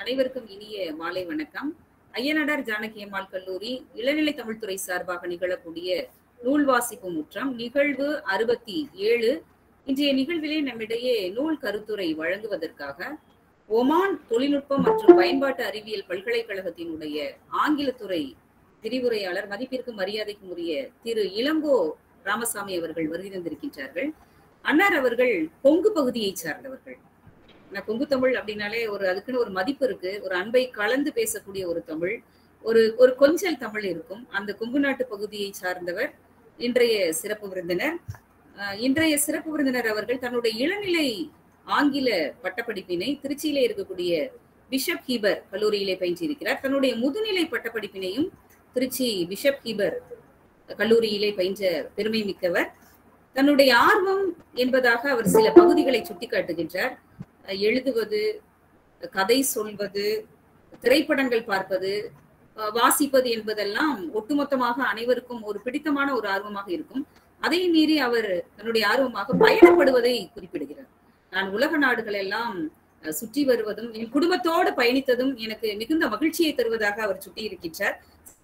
அனைவருக்கும் இனிய மாலை வணக்கம் ஐயனடார் ஜானகி அம்மாள் கல்லூரி இளநிலை தமிழ்துறை சார்பாக நிகழக்கூடிய நூல் வாசிப்பு முற்றம் நிகழ்வு அறுபத்தி ஏழு இன்றைய நிகழ்விலே நம்மிடையே நூல் கருத்துரை வழங்குவதற்காக ஒமான் தொழில்நுட்பம் மற்றும் பயன்பாட்டு அறிவியல் பல்கலைக்கழகத்தினுடைய ஆங்கிலத்துறை விரிவுரையாளர் மதிப்பிற்கும் மரியாதைக்கும் உரிய திரு இளங்கோ ராமசாமி அவர்கள் வருகை தந்திருக்கின்றார்கள் அன்னார் அவர்கள் கொங்கு பகுதியை சார்ந்தவர்கள் நான் கொங்கு தமிழ் அப்படின்னாலே ஒரு அதுக்குன்னு ஒரு மதிப்பு இருக்கு ஒரு அன்பை கலந்து பேசக்கூடிய ஒரு தமிழ் ஒரு ஒரு கொஞ்சல் தமிழ் இருக்கும் அந்த கொங்கு நாட்டு பகுதியை சார்ந்தவர் இன்றைய சிறப்பு விருந்தினர் இன்றைய சிறப்பு விருந்தினர் அவர்கள் தன்னுடைய இளநிலை ஆங்கில பட்டப்படிப்பினை திருச்சியிலே இருக்கக்கூடிய பிஷப் ஹீபர் கல்லூரியிலே பயின்றிருக்கிறார் தன்னுடைய முதுநிலை பட்டப்படிப்பினையும் திருச்சி பிஷப் ஹீபர் கல்லூரியிலே பயின்ற பெருமை மிக்கவர் தன்னுடைய ஆர்வம் என்பதாக அவர் சில பகுதிகளை சுட்டிக்காட்டுகின்றார் எழுதுவது கதை சொல்வது திரைப்படங்கள் பார்ப்பது வாசிப்பது என்பதெல்லாம் ஒட்டுமொத்தமாக அனைவருக்கும் ஒரு பிடித்தமான ஒரு ஆர்வமாக இருக்கும் அதை மீறி அவர் தன்னுடைய ஆர்வமாக பயணப்படுவதை குறிப்பிடுகிறார் நான் உலக நாடுகள் எல்லாம் சுற்றி வருவதும் என் குடும்பத்தோடு பயணித்ததும் எனக்கு மிகுந்த மகிழ்ச்சியை தருவதாக அவர் சுட்டி இருக்கின்றார்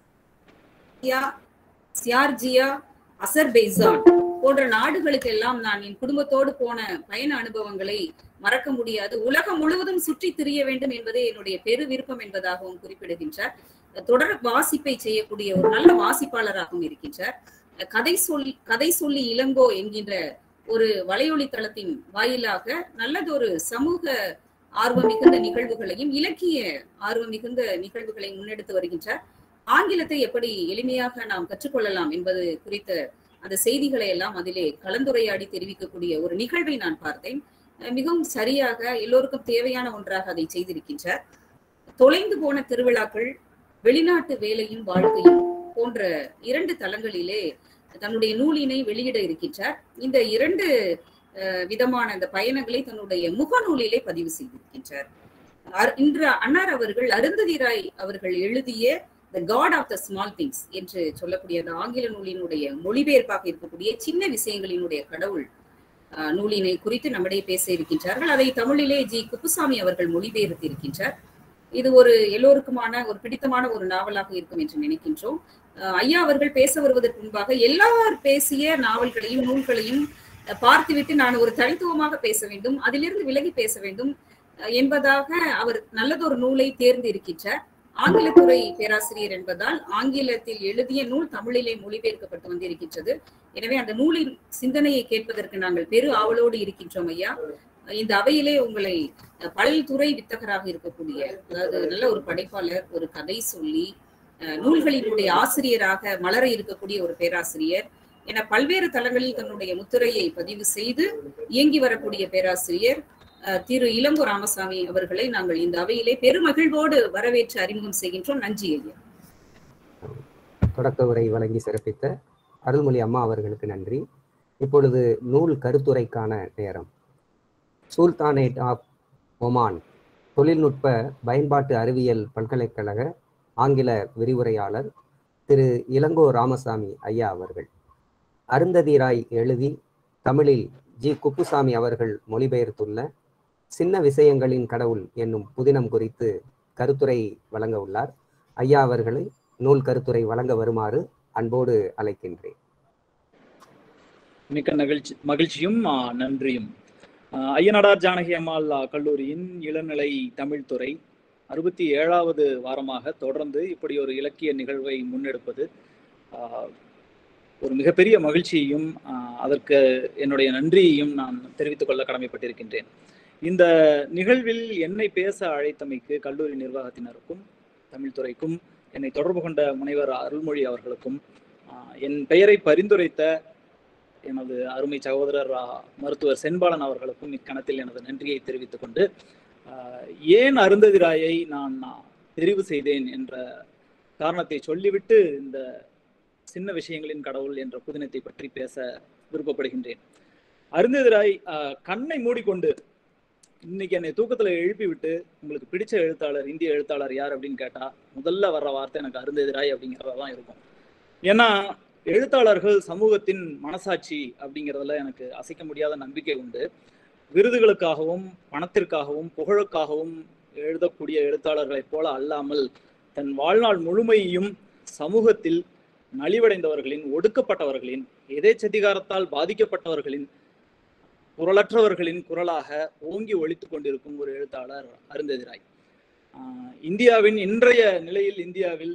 சியார்ஜியா அசர்பெய்சான் போன்ற நாடுகளுக்கெல்லாம் நான் என் குடும்பத்தோடு போன பயண அனுபவங்களை மறக்க முடியாது உலகம் முழுவதும் சுற்றி திரிய வேண்டும் என்பதே என்னுடைய பெரு விருப்பம் என்பதாகவும் குறிப்பிடுகின்றார் தொடர் வாசிப்பை செய்யக்கூடிய ஒரு நல்ல வாசிப்பாளராகவும் இருக்கின்றார் கதை சொல் கதை சொல்லி இளங்கோ என்கின்ற ஒரு வலையொலி தளத்தின் வாயிலாக நல்லதொரு சமூக ஆர்வம் மிகுந்த நிகழ்வுகளையும் இலக்கிய ஆர்வம் மிகுந்த நிகழ்வுகளை முன்னெடுத்து வருகின்றார் ஆங்கிலத்தை எப்படி எளிமையாக நாம் கற்றுக்கொள்ளலாம் என்பது குறித்த அந்த செய்திகளை எல்லாம் அதிலே கலந்துரையாடி தெரிவிக்கக்கூடிய ஒரு நிகழ்வை நான் பார்த்தேன் மிகவும் சரியாக எல்லோருக்கும் தேவையான ஒன்றாக அதை செய்திருக்கின்றார் தொலைந்து போன திருவிழாக்கள் வெளிநாட்டு வேலையும் வாழ்க்கையும் போன்ற இரண்டு தளங்களிலே தன்னுடைய நூலினை வெளியிட இருக்கின்றார் இந்த இரண்டு விதமான அந்த பயணங்களை தன்னுடைய முகநூலிலே பதிவு செய்திருக்கின்றார் இன்று அன்னார் அவர்கள் அருந்ததி ராய் அவர்கள் எழுதிய the god of the small things என்று சொல்லக்கூடிய அந்த ஆங்கில நூலினுடைய மொழிபெயர்ப்பாக இருக்கக்கூடிய சின்ன விஷயங்களினுடைய கடவுள் நூலினை குறித்து நம்மிடையே பேச இருக்கின்றார்கள் அதை தமிழிலே ஜி குப்புசாமி அவர்கள் மொழிபெயர்த்து இருக்கின்றார் இது ஒரு எல்லோருக்குமான ஒரு பிடித்தமான ஒரு நாவலாக இருக்கும் என்று நினைக்கின்றோம் ஐயா அவர்கள் பேச வருவதற்கு முன்பாக எல்லார் பேசிய நாவல்களையும் நூல்களையும் பார்த்துவிட்டு நான் ஒரு தனித்துவமாக பேச வேண்டும் அதிலிருந்து விலகி பேச வேண்டும் என்பதாக அவர் நல்லதொரு நூலை தேர்ந்து இருக்கின்றார் ஆங்கிலத்துறை பேராசிரியர் என்பதால் ஆங்கிலத்தில் எழுதிய நூல் தமிழிலே மொழிபெயர்க்கப்பட்டு வந்திருக்கின்றது எனவே அந்த நூலின் சிந்தனையை கேட்பதற்கு நாங்கள் பெரு ஆவலோடு இருக்கின்றோம் ஐயா இந்த அவையிலே உங்களை பல்துறை வித்தகராக இருக்கக்கூடிய அதாவது நல்ல ஒரு படைப்பாளர் ஒரு கதை சொல்லி நூல்களினுடைய ஆசிரியராக மலர இருக்கக்கூடிய ஒரு பேராசிரியர் என பல்வேறு தளங்களில் தன்னுடைய முத்திரையை பதிவு செய்து இயங்கி வரக்கூடிய பேராசிரியர் திரு இளங்கோ ராமசாமி அவர்களை நாங்கள் இந்த அவையிலே பெருமகிழ்வோடு வரவேற்று அறிமுகம் செய்கின்றோம் நன்றி ஐயா தொடக்க உரை வழங்கி சிறப்பித்த அருள்மொழி அம்மா அவர்களுக்கு நன்றி இப்பொழுது நூல் கருத்துரைக்கான நேரம் சுல்தானேட் ஆஃப் ஒமான் தொழில்நுட்ப பயன்பாட்டு அறிவியல் பல்கலைக்கழக ஆங்கில விரிவுரையாளர் திரு இளங்கோ ராமசாமி ஐயா அவர்கள் அருந்ததி ராய் எழுதி தமிழில் ஜி குப்புசாமி அவர்கள் மொழிபெயர்த்துள்ள சின்ன விஷயங்களின் கடவுள் என்னும் புதினம் குறித்து கருத்துரை வழங்க உள்ளார் ஐயா அவர்களை நூல் கருத்துரை வழங்க வருமாறு அன்போடு அழைக்கின்றேன் மிக்க மகிழ்ச்சி மகிழ்ச்சியும் நன்றியும் ஐயனடார் ஜானகி அம்மாள் கல்லூரியின் இளநிலை தமிழ்துறை அறுபத்தி ஏழாவது வாரமாக தொடர்ந்து இப்படி ஒரு இலக்கிய நிகழ்வை முன்னெடுப்பது ஒரு மிகப்பெரிய மகிழ்ச்சியையும் அதற்கு என்னுடைய நன்றியையும் நான் தெரிவித்துக் கொள்ள கடமைப்பட்டிருக்கின்றேன் இந்த நிகழ்வில் என்னை பேச அழைத்தமைக்கு கல்லூரி நிர்வாகத்தினருக்கும் தமிழ்துறைக்கும் என்னை தொடர்பு கொண்ட முனைவர் அருள்மொழி அவர்களுக்கும் என் பெயரை பரிந்துரைத்த எனது அருமை சகோதரர் மருத்துவர் செண்பாலன் அவர்களுக்கும் இக்கணத்தில் எனது நன்றியை தெரிவித்துக் கொண்டு ஏன் அருந்ததிராயை நான் தெரிவு செய்தேன் என்ற காரணத்தை சொல்லிவிட்டு இந்த சின்ன விஷயங்களின் கடவுள் என்ற புதினத்தை பற்றி பேச விருப்பப்படுகின்றேன் அருந்ததிராய் கண்ணை மூடிக்கொண்டு இன்னைக்கு என்னை தூக்கத்துல எழுப்பி விட்டு உங்களுக்கு பிடிச்ச எழுத்தாளர் இந்திய எழுத்தாளர் யார் அப்படின்னு கேட்டா முதல்ல வர்ற வார்த்தை எனக்கு அருந்ததிராய் அப்படிங்கிறதான் இருக்கும் ஏன்னா எழுத்தாளர்கள் சமூகத்தின் மனசாட்சி அப்படிங்கிறதுல எனக்கு அசைக்க முடியாத நம்பிக்கை உண்டு விருதுகளுக்காகவும் பணத்திற்காகவும் புகழுக்காகவும் எழுதக்கூடிய எழுத்தாளர்களைப் போல அல்லாமல் தன் வாழ்நாள் முழுமையையும் சமூகத்தில் நலிவடைந்தவர்களின் ஒடுக்கப்பட்டவர்களின் எதேச்சதிகாரத்தால் பாதிக்கப்பட்டவர்களின் குரலற்றவர்களின் குரலாக ஓங்கி ஒழித்துக் கொண்டிருக்கும் ஒரு எழுத்தாளர் அருந்ததிராய் ஆஹ் இந்தியாவின் இன்றைய நிலையில் இந்தியாவில்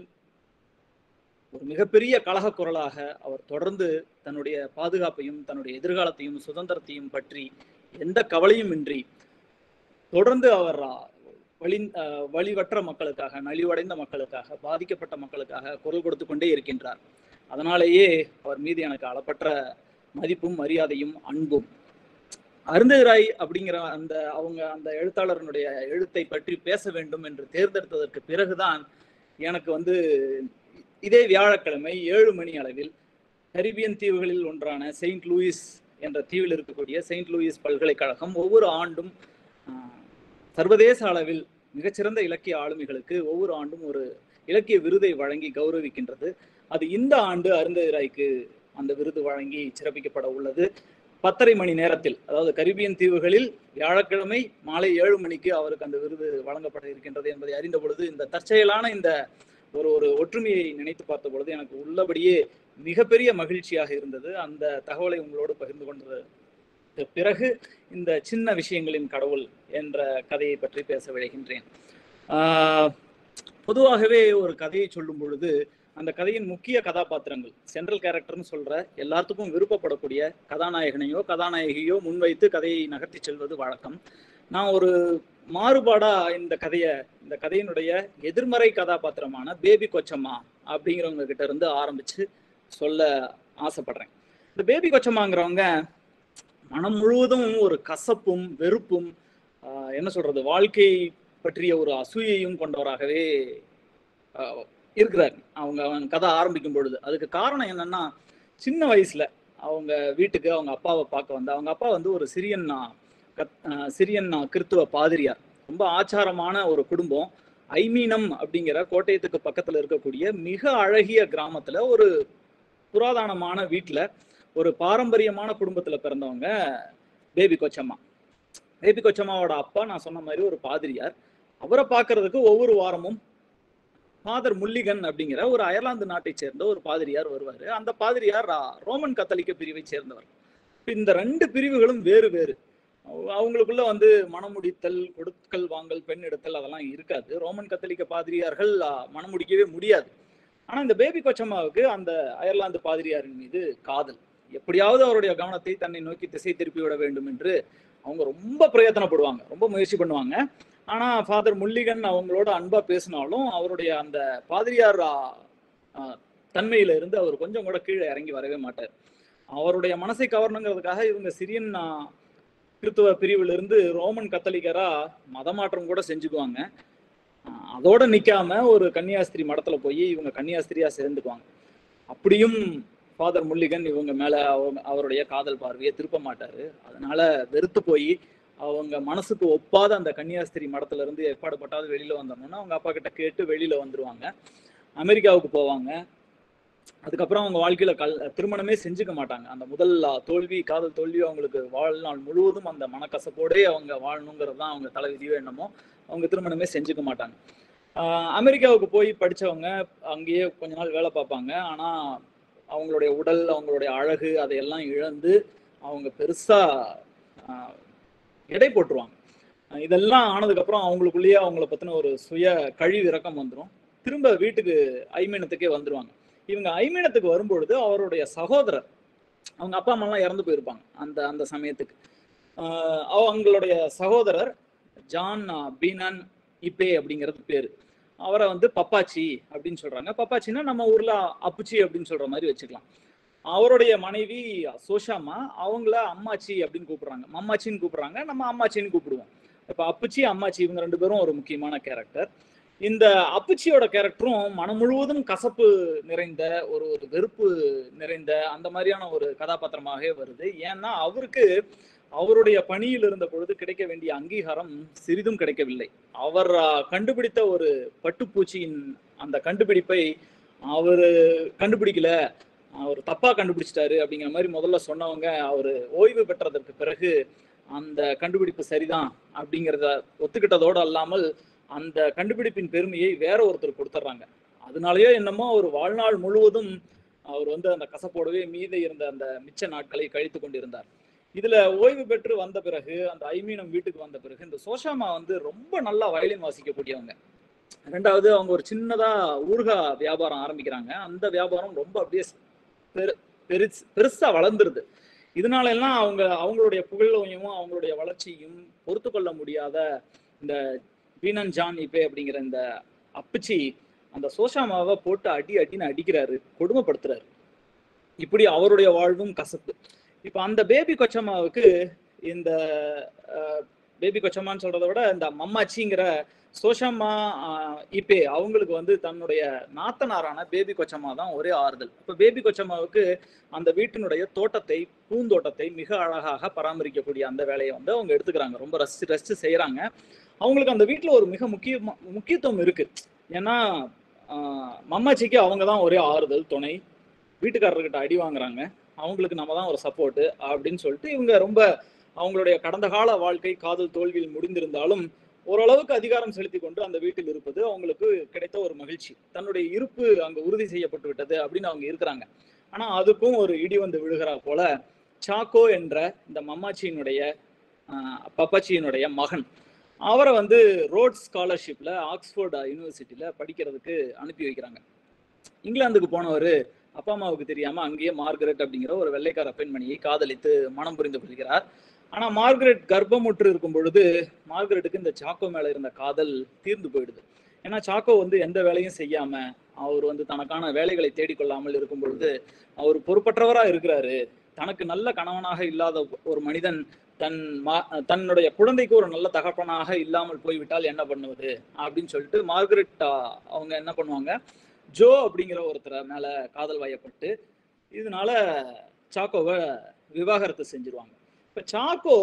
ஒரு மிகப்பெரிய கழக குரலாக அவர் தொடர்ந்து தன்னுடைய பாதுகாப்பையும் தன்னுடைய எதிர்காலத்தையும் சுதந்திரத்தையும் பற்றி எந்த கவலையும் இன்றி தொடர்ந்து அவர் ஆஹ், வழி ஆஹ், வழிவற்ற மக்களுக்காக நலிவடைந்த மக்களுக்காக பாதிக்கப்பட்ட மக்களுக்காக குரல் கொடுத்து கொண்டே இருக்கின்றார் அதனாலேயே அவர் மீது எனக்கு அளப்பற்ற மதிப்பும் மரியாதையும் அன்பும் அருந்ததிராய் அப்படிங்கிற அந்த அவங்க அந்த எழுத்தாளரனுடைய எழுத்தை பற்றி பேச வேண்டும் என்று தேர்ந்தெடுத்ததற்கு பிறகுதான் எனக்கு வந்து இதே வியாழக்கிழமை ஏழு மணி அளவில் கரிபியன் தீவுகளில் ஒன்றான செயின்ட் லூயிஸ் என்ற தீவில் இருக்கக்கூடிய செயின்ட் லூயிஸ் பல்கலைக்கழகம் ஒவ்வொரு ஆண்டும் ஆஹ், சர்வதேச அளவில் மிகச்சிறந்த இலக்கிய ஆளுமைகளுக்கு ஒவ்வொரு ஆண்டும் ஒரு இலக்கிய விருதை வழங்கி கௌரவிக்கின்றது அது இந்த ஆண்டு அருந்ததிராய்க்கு அந்த விருது வழங்கி சிறப்பிக்கப்பட உள்ளது பத்தரை மணி நேரத்தில் அதாவது கரிபியன் தீவுகளில் வியாழக்கிழமை மாலை ஏழு மணிக்கு அவருக்கு அந்த விருது வழங்கப்பட இருக்கின்றது என்பதை அறிந்த பொழுது இந்த தற்செயலான இந்த ஒரு ஒரு ஒற்றுமையை நினைத்து பார்த்த பொழுது எனக்கு உள்ளபடியே மிகப்பெரிய மகிழ்ச்சியாக இருந்தது அந்த தகவலை உங்களோடு பகிர்ந்து கொண்டது பிறகு இந்த சின்ன விஷயங்களின் கடவுள் என்ற கதையை பற்றி பேச விழைகின்றேன் ஆஹ் பொதுவாகவே ஒரு கதையை சொல்லும் பொழுது அந்த கதையின் முக்கிய கதாபாத்திரங்கள் சென்ட்ரல் கேரக்டர்னு சொல்ற எல்லாத்துக்கும் விருப்பப்படக்கூடிய கதாநாயகனையோ கதாநாயகியோ முன்வைத்து கதையை நகர்த்தி செல்வது வழக்கம் நான் ஒரு மாறுபாடா இந்த கதையை இந்த கதையினுடைய எதிர்மறை கதாபாத்திரமான பேபி கொச்சம்மா அப்படிங்கிறவங்க கிட்ட இருந்து ஆரம்பிச்சு சொல்ல ஆசைப்படுறேன் இந்த பேபி கொச்சம்மாங்கிறவங்க மனம் முழுவதும் ஒரு கசப்பும் வெறுப்பும் ஆஹ் என்ன சொல்றது வாழ்க்கை பற்றிய ஒரு அசூயையும் கொண்டவராகவே ஆஹ் இருக்கிறார் அவங்க அவங்க கதை ஆரம்பிக்கும் பொழுது அதுக்கு காரணம் என்னன்னா சின்ன வயசுல அவங்க வீட்டுக்கு அவங்க அப்பாவை பார்க்க வந்து அவங்க அப்பா வந்து ஒரு சிரியன் கத் ஆஹ் சிரியன் கிறித்துவ பாதிரியார் ரொம்ப ஆச்சாரமான ஒரு குடும்பம் ஐமீனம் அப்படிங்கிற கோட்டயத்துக்கு பக்கத்துல இருக்கக்கூடிய மிக அழகிய கிராமத்துல ஒரு புராதனமான வீட்டுல ஒரு பாரம்பரியமான குடும்பத்துல பிறந்தவங்க பேபி கொச்சம்மா பேபி கொச்சம்மாவோட அப்பா நான் சொன்ன மாதிரி ஒரு பாதிரியார் அவரை பார்க்கறதுக்கு ஒவ்வொரு வாரமும் ஃபாதர் முல்லிகன் அப்படிங்கிற ஒரு அயர்லாந்து நாட்டை சேர்ந்த ஒரு பாதிரியார் வருவார் அந்த பாதிரியார் ரா- ரோமன் கத்தோலிக்க பிரிவை சேர்ந்தவர் இப்ப இந்த ரெண்டு பிரிவுகளும் வேறு வேறு அவ- அவங்களுக்குள்ள வந்து மணமுடித்தல் கொடுக்கல் வாங்கல் பெண் எடுத்தல் அதெல்லாம் இருக்காது ரோமன் கத்தோலிக்க பாதிரியார்கள் ஆ, மணமுடிக்கவே முடியாது ஆனா இந்த பேபி கொச்சம்மாவுக்கு அந்த அயர்லாந்து பாதிரியாரின் மீது காதல் எப்படியாவது அவருடைய கவனத்தை தன்னை நோக்கி திசை திருப்பி விட வேண்டும் என்று அவங்க ரொம்ப பிரயத்தனப்படுவாங்க ரொம்ப முயற்சி பண்ணுவாங்க ஆனா ஃபாதர் முல்லிகன் அவங்களோட அன்பா பேசினாலும் அவருடைய அந்த பாதிரியார் ஆ, ஆ, தன்மையில இருந்து அவர் கொஞ்சம் கூட கீழே இறங்கி வரவே மாட்டார் அவருடைய மனசை கவரணுங்கிறதுக்காக இவங்க சிரியன் ஆ, கிறித்துவ பிரிவுல இருந்து ரோமன் கத்தலிக்கரா மதமாற்றம் கூட செஞ்சுக்குவாங்க ஆ, அதோட நிக்காம ஒரு கன்னியாஸ்திரி மடத்துல போய் இவங்க கன்னியாஸ்திரியா சேர்ந்துக்குவாங்க அப்படியும் ஃபாதர் முல்லிகன் இவங்க மேல அவங்க அவருடைய காதல் பார்வையை திருப்ப மாட்டாரு அதனால வெறுத்து போய் அவங்க மனசுக்கு ஒப்பாத அந்த கன்னியாஸ்திரி மடத்துல இருந்து ஏற்பாடு பட்டாவது வெளியில வந்தோம்னா அவங்க அப்பா கிட்ட கேட்டு வெளியில வந்துருவாங்க அமெரிக்காவுக்கு போவாங்க அதுக்கப்புறம் அவங்க வாழ்க்கையில கல் திருமணமே செஞ்சுக்க மாட்டாங்க அந்த முதல் அஹ், தோல்வி காதல் தோல்வி அவங்களுக்கு வாழ்நாள் முழுவதும் அந்த மனக்கசப்போடே அவங்க வாழணுங்கிறது தான் அவங்க தலைவிதியோ என்னமோ அவங்க திருமணமே செஞ்சுக்க மாட்டாங்க ஆஹ், அமெரிக்காவுக்கு போய் படிச்சவங்க அங்கேயே கொஞ்ச நாள் வேலை பார்ப்பாங்க ஆனா அவங்களுடைய உடல் அவங்களுடைய அழகு அதையெல்லாம் இழந்து அவங்க பெருசா ஆஹ், எடை போட்டுருவாங்க அஹ் இதெல்லாம் ஆனதுக்கப்புறம் அவங்களுக்குள்ளேயே அவங்கள பத்தின ஒரு சுய கழிவு இறக்கம் வந்துடும் திரும்ப வீட்டுக்கு ஐமீனத்துக்கே வந்துருவாங்க இவங்க ஐமீனத்துக்கு வரும்பொழுது அவருடைய சகோதரர் அவங்க அப்பா அம்மாலாம் இறந்து போயிருப்பாங்க அந்த அந்த சமயத்துக்கு ஆஹ் அவங்களுடைய சகோதரர் ஜான் பீனான் இப்பே அப்படிங்கிறது பேரு அவரை வந்து பப்பாச்சி அப்படின்னு சொல்றாங்க பப்பாச்சின்னா நம்ம ஊர்ல அப்புச்சி அப்படின்னு சொல்ற மாதிரி வச்சுக்கலாம் அவருடைய மனைவி சோஷாமா அவங்கள அம்மாச்சி அப்படின்னு கூப்பிடுறாங்க மம்மாச்சின்னு கூப்பிடுறாங்க நம்ம அம்மாச்சின்னு கூப்பிடுவோம் இப்ப அப்புச்சி அம்மாச்சி இவங்க ரெண்டு பேரும் ஒரு முக்கியமான கேரக்டர் இந்த அப்புச்சியோட கேரக்டரும் மனம் முழுவதும் கசப்பு நிறைந்த ஒரு ஒரு வெறுப்பு நிறைந்த அந்த மாதிரியான ஒரு கதாபாத்திரமாகவே வருது ஏன்னா அவருக்கு அவருடைய பணியில் இருந்த பொழுது கிடைக்க வேண்டிய அங்கீகாரம் சிறிதும் கிடைக்கவில்லை அவர் ஆஹ், கண்டுபிடித்த ஒரு பட்டுப்பூச்சியின் அந்த கண்டுபிடிப்பை அவர் கண்டுபிடிக்கல அவர் தப்பா கண்டுபிடிச்சிட்டாரு அப்படிங்கிற மாதிரி முதல்ல சொன்னவங்க அவர் ஓய்வு பெற்றதற்கு பிறகு அந்த கண்டுபிடிப்பு சரிதான் அப்படிங்கிறத ஒத்துக்கிட்டதோடு அல்லாமல் அந்த கண்டுபிடிப்பின் பெருமையை வேற ஒருத்தர் கொடுத்துட்றாங்க அதனாலயோ என்னமோ அவர் வாழ்நாள் முழுவதும் அவர் வந்து அந்த கசப்போடவே மீதி இருந்த அந்த மிச்ச நாட்களை கழித்து கொண்டிருந்தார் இதுல ஓய்வு பெற்று வந்த பிறகு அந்த ஐமீனம் வீட்டுக்கு வந்த பிறகு இந்த சோஷாமா வந்து ரொம்ப நல்லா வயலின் வாசிக்கக்கூடியவங்க ரெண்டாவது அவங்க ஒரு சின்னதா ஊர்கா வியாபாரம் ஆரம்பிக்கிறாங்க அந்த வியாபாரம் ரொம்ப அப்படியே பெரு பெருசு பெருசா வளர்ந்துருது இதனால எல்லாம் அவங்க அவங்களுடைய புகழையும் அவங்களுடைய வளர்ச்சியும் பொறுத்து கொள்ள முடியாத இந்த பீனன் ஜான் இப்பே அப்படிங்கிற இந்த அப்பிச்சி அந்த சோஷாமாவை போட்டு அடி அடின்னு அடிக்கிறாரு கொடுமைப்படுத்துறாரு இப்படி அவருடைய வாழ்வும் கசப்பு இப்ப அந்த பேபி கொச்சம்மாவுக்கு இந்த பேபி கொச்சம்மான்னு சொல்றதை விட இந்த மம்மாச்சிங்கிற சோஷம்மா ஆஹ், இப்பே அவங்களுக்கு வந்து தன்னுடைய நாத்தனாரான பேபி கொச்சம்மா தான் ஒரே ஆறுதல் இப்ப பேபி கொச்சம்மாவுக்கு அந்த வீட்டினுடைய தோட்டத்தை பூந்தோட்டத்தை மிக அழகாக பராமரிக்கக்கூடிய அந்த வேலையை வந்து அவங்க எடுத்துக்கிறாங்க ரொம்ப ரசிச்சு ரசிச்சு செய்யறாங்க அவங்களுக்கு அந்த வீட்டுல ஒரு மிக முக்கிய முக்கியத்துவம் இருக்கு ஏன்னா ஆஹ், மம்மாச்சிக்கு அவங்க தான் ஒரே ஆறுதல் துணை வீட்டுக்காரர்கிட்ட அடி வாங்குறாங்க அவங்களுக்கு நம்ம தான் ஒரு சப்போர்ட் அப்படின்னு சொல்லிட்டு இவங்க ரொம்ப அவங்களுடைய கடந்த கால வாழ்க்கை காதல் தோல்வியில் முடிந்திருந்தாலும் ஓரளவுக்கு அதிகாரம் செலுத்தி கொண்டு அந்த வீட்டில் இருப்பது அவங்களுக்கு கிடைத்த ஒரு மகிழ்ச்சி தன்னுடைய இருப்பு அங்க உறுதி செய்யப்பட்டு விட்டது அப்படின்னு அவங்க இருக்கிறாங்க ஆனா அதுக்கும் ஒரு இடி வந்து விழுகிறா போல சாக்கோ என்ற இந்த மம்மாச்சியினுடைய ஆஹ், பப்பாச்சியினுடைய மகன் அவரை வந்து ரோட் ஸ்காலர்ஷிப்ல ஆக்ஸ்போர்ட் யூனிவர்சிட்டியில படிக்கிறதுக்கு அனுப்பி வைக்கிறாங்க இங்கிலாந்துக்கு போனவர் அப்பா அம்மாவுக்கு தெரியாம அங்கேயே மார்கரெட் அப்படிங்கிற ஒரு வெள்ளைக்கார பெண்மணியை காதலித்து மனம் புரிந்து கொள்கிறார் ஆனா மார்கரெட் கர்ப்பமுற்று இருக்கும் பொழுது மார்கரெட்டுக்கு இந்த சாக்கோ மேல இருந்த காதல் தீர்ந்து போயிடுது ஏன்னா சாக்கோ வந்து எந்த வேலையும் செய்யாம அவர் வந்து தனக்கான வேலைகளை தேடிக்கொள்ளாமல் இருக்கும் பொழுது அவர் பொறுப்பற்றவரா இருக்கிறாரு தனக்கு நல்ல கணவனாக இல்லாத ஒரு மனிதன் தன் மா தன்னுடைய குழந்தைக்கு ஒரு நல்ல தகப்பனாக இல்லாமல் போய்விட்டால் என்ன பண்ணுவது அப்படின்னு சொல்லிட்டு மார்கரெட் ஆ, அவங்க என்ன பண்ணுவாங்க ஜோ அப்படிங்கிற ஒருத்தரை மேல காதல் வயப்பட்டு இதனால சாக்கோவை விவாகரத்து செஞ்சிருவாங்க இப்ப சாக்கோ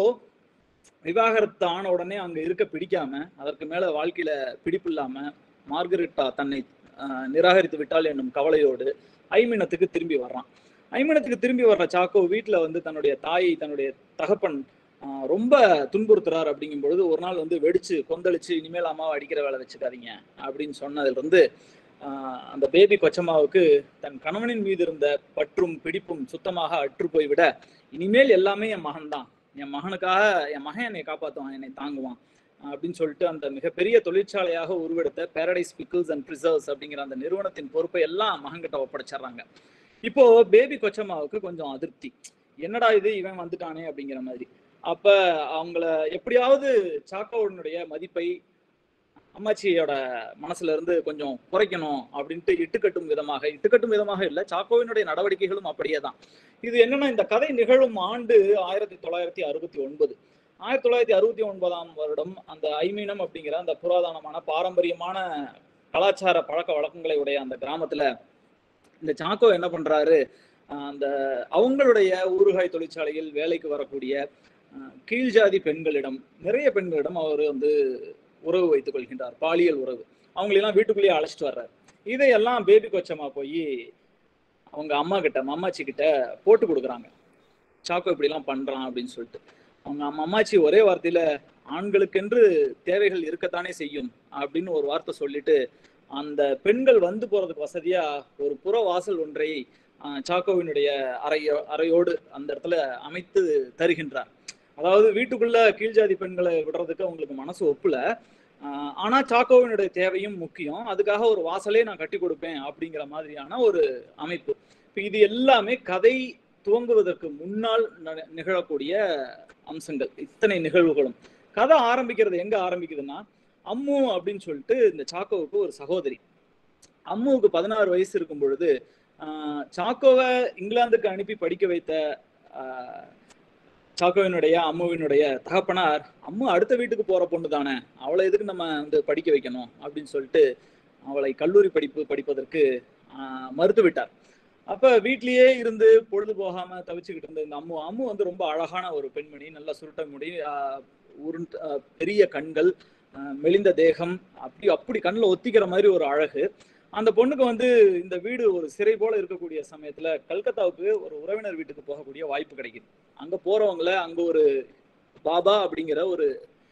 விவாகரத்து ஆன உடனே அங்க இருக்க பிடிக்காம அதற்கு மேல வாழ்க்கையில பிடிப்பு இல்லாம மார்கரெட்டா தன்னை ஆஹ், நிராகரித்து விட்டால் என்னும் கவலையோடு ஐமீனத்துக்கு திரும்பி வர்றான் ஐமீனத்துக்கு திரும்பி வர்ற சாக்கோ வீட்டுல வந்து தன்னுடைய தாயை தன்னுடைய தகப்பன் ஆஹ், ரொம்ப துன்புறுத்துறார் அப்படிங்கும் பொழுது ஒரு நாள் வந்து வெடிச்சு கொந்தளிச்சு இனிமேல் அம்மாவை அடிக்கிற வேலை வச்சுக்காதீங்க அப்படின்னு சொன்னதுல இருந்து ஆஹ், அந்த பேபி கொச்சம்மாவுக்கு தன் கணவனின் மீது இருந்த பற்றும் பிடிப்பும் சுத்தமாக அற்று போய்விட இனிமேல் எல்லாமே என் மகன் தான் என் மகனுக்காக என் மகன் என்னை காப்பாற்றுவான் என்னை தாங்குவான் அப்படின்னு சொல்லிட்டு அந்த மிகப்பெரிய தொழிற்சாலையாக உருவெடுத்த பேரடைஸ் பிக்கிள்ஸ் அண்ட் ப்ரிசர்வ்ஸ் அப்படிங்கிற அந்த நிறுவனத்தின் பொறுப்பை எல்லாம் மகன்கிட்ட ஒப்படைச்சிடுறாங்க இப்போ பேபி கொச்சம்மாவுக்கு கொஞ்சம் அதிருப்தி என்னடா இது இவன் வந்துட்டானே அப்படிங்கிற மாதிரி அப்ப அவங்கள எப்படியாவது சாக்கோவனுடைய மதிப்பை அம்மாச்சியோட மனசுல இருந்து கொஞ்சம் குறைக்கணும் அப்படின்ட்டு இட்டுக்கட்டும் விதமாக இட்டுக்கட்டும் விதமாக இல்ல சாக்கோவினுடைய நடவடிக்கைகளும் அப்படியே தான் இது என்னன்னா இந்த கதை நிகழும் ஆண்டு ஆயிரத்தி தொள்ளாயிரத்தி அறுபத்தி ஒன்பது ஆயிரத்தி தொள்ளாயிரத்தி அறுபத்தி ஒன்பதாம் வருடம் அந்த ஐமீனம் அப்படிங்கிற அந்த புராதனமான பாரம்பரியமான கலாச்சார பழக்க வழக்கங்களை உடைய அந்த கிராமத்துல இந்த சாக்கோ என்ன பண்றாரு ஆஹ் அந்த அவங்களுடைய ஊறுகாய் தொழிற்சாலையில் வேலைக்கு வரக்கூடிய ஆஹ் கீழ் ஜாதி பெண்களிடம் நிறைய பெண்களிடம் அவர் வந்து உறவு வைத்துக் கொள்கின்றார் பாலியல் உறவு அவங்களெல்லாம் வீட்டுக்குள்ளேயே அழைச்சிட்டு வர்றாரு இதையெல்லாம் பேபி கொச்சமா போய் அவங்க அம்மா கிட்ட மம்மாச்சி கிட்ட போட்டு கொடுக்குறாங்க சாக்கோ இப்படிலாம் பண்றான் அப்படின்னு சொல்லிட்டு அவங்க அம்மா அம்மாச்சி ஒரே வார்த்தையில ஆண்களுக்கென்று தேவைகள் இருக்கத்தானே செய்யும் அப்படின்னு ஒரு வார்த்தை சொல்லிட்டு அந்த பெண்கள் வந்து போறதுக்கு வசதியா ஒரு புற வாசல் ஒன்றை ஆஹ், சாக்கோவினுடைய அறையோ அறையோடு அந்த இடத்துல அமைத்து தருகின்றார் அதாவது வீட்டுக்குள்ள கீழ்ஜாதி பெண்களை விடுறதுக்கு அவங்களுக்கு மனசு ஒப்புல ஆஹ், ஆனா சாக்கோவினுடைய தேவையும் முக்கியம் அதுக்காக ஒரு வாசலே நான் கட்டி கொடுப்பேன் அப்படிங்கிற மாதிரியான ஒரு அமைப்பு இப்ப இது எல்லாமே கதை துவங்குவதற்கு முன்னால் ந- நிகழக்கூடிய அம்சங்கள் இத்தனை நிகழ்வுகளும் கதை ஆரம்பிக்கிறது எங்க ஆரம்பிக்குதுன்னா அம்மு அப்படின்னு சொல்லிட்டு இந்த சாக்கோவுக்கு ஒரு சகோதரி அம்முவுக்கு பதினாறு வயசு இருக்கும் பொழுது ஆஹ், சாக்கோவை இங்கிலாந்துக்கு அனுப்பி படிக்க வைத்த ஆஹ், சாக்கோவினுடைய அம்முவினுடைய தகப்பனார் அம்மு அடுத்த வீட்டுக்கு போற பொண்ணு தானே அவளை எதுக்கு நம்ம வந்து படிக்க வைக்கணும் அப்படின்னு சொல்லிட்டு அவளை கல்லூரி படிப்பு படிப்பதற்கு ஆஹ், மறுத்து விட்டார் அப்ப வீட்லயே இருந்து பொழுது போகாம தவிச்சுக்கிட்டு இருந்த இந்த அம்மு அம்மு வந்து ரொம்ப அழகான ஒரு பெண்மணி நல்ல சுருட்ட முடி ஆஹ், உருண்ட் ஆஹ், பெரிய கண்கள் ஆஹ், மெலிந்த தேகம் அப்படி அப்படி கண்ணில் ஒத்திக்கிற மாதிரி ஒரு அழகு அந்த பொண்ணுக்கு வந்து இந்த வீடு ஒரு சிறை போல இருக்கக்கூடிய சமயத்துல கல்கத்தாவுக்கு ஒரு உறவினர் வீட்டுக்கு போகக்கூடிய வாய்ப்பு கிடைக்குது அங்க போறவங்கள அங்க ஒரு பாபா அப்படிங்கிற ஒரு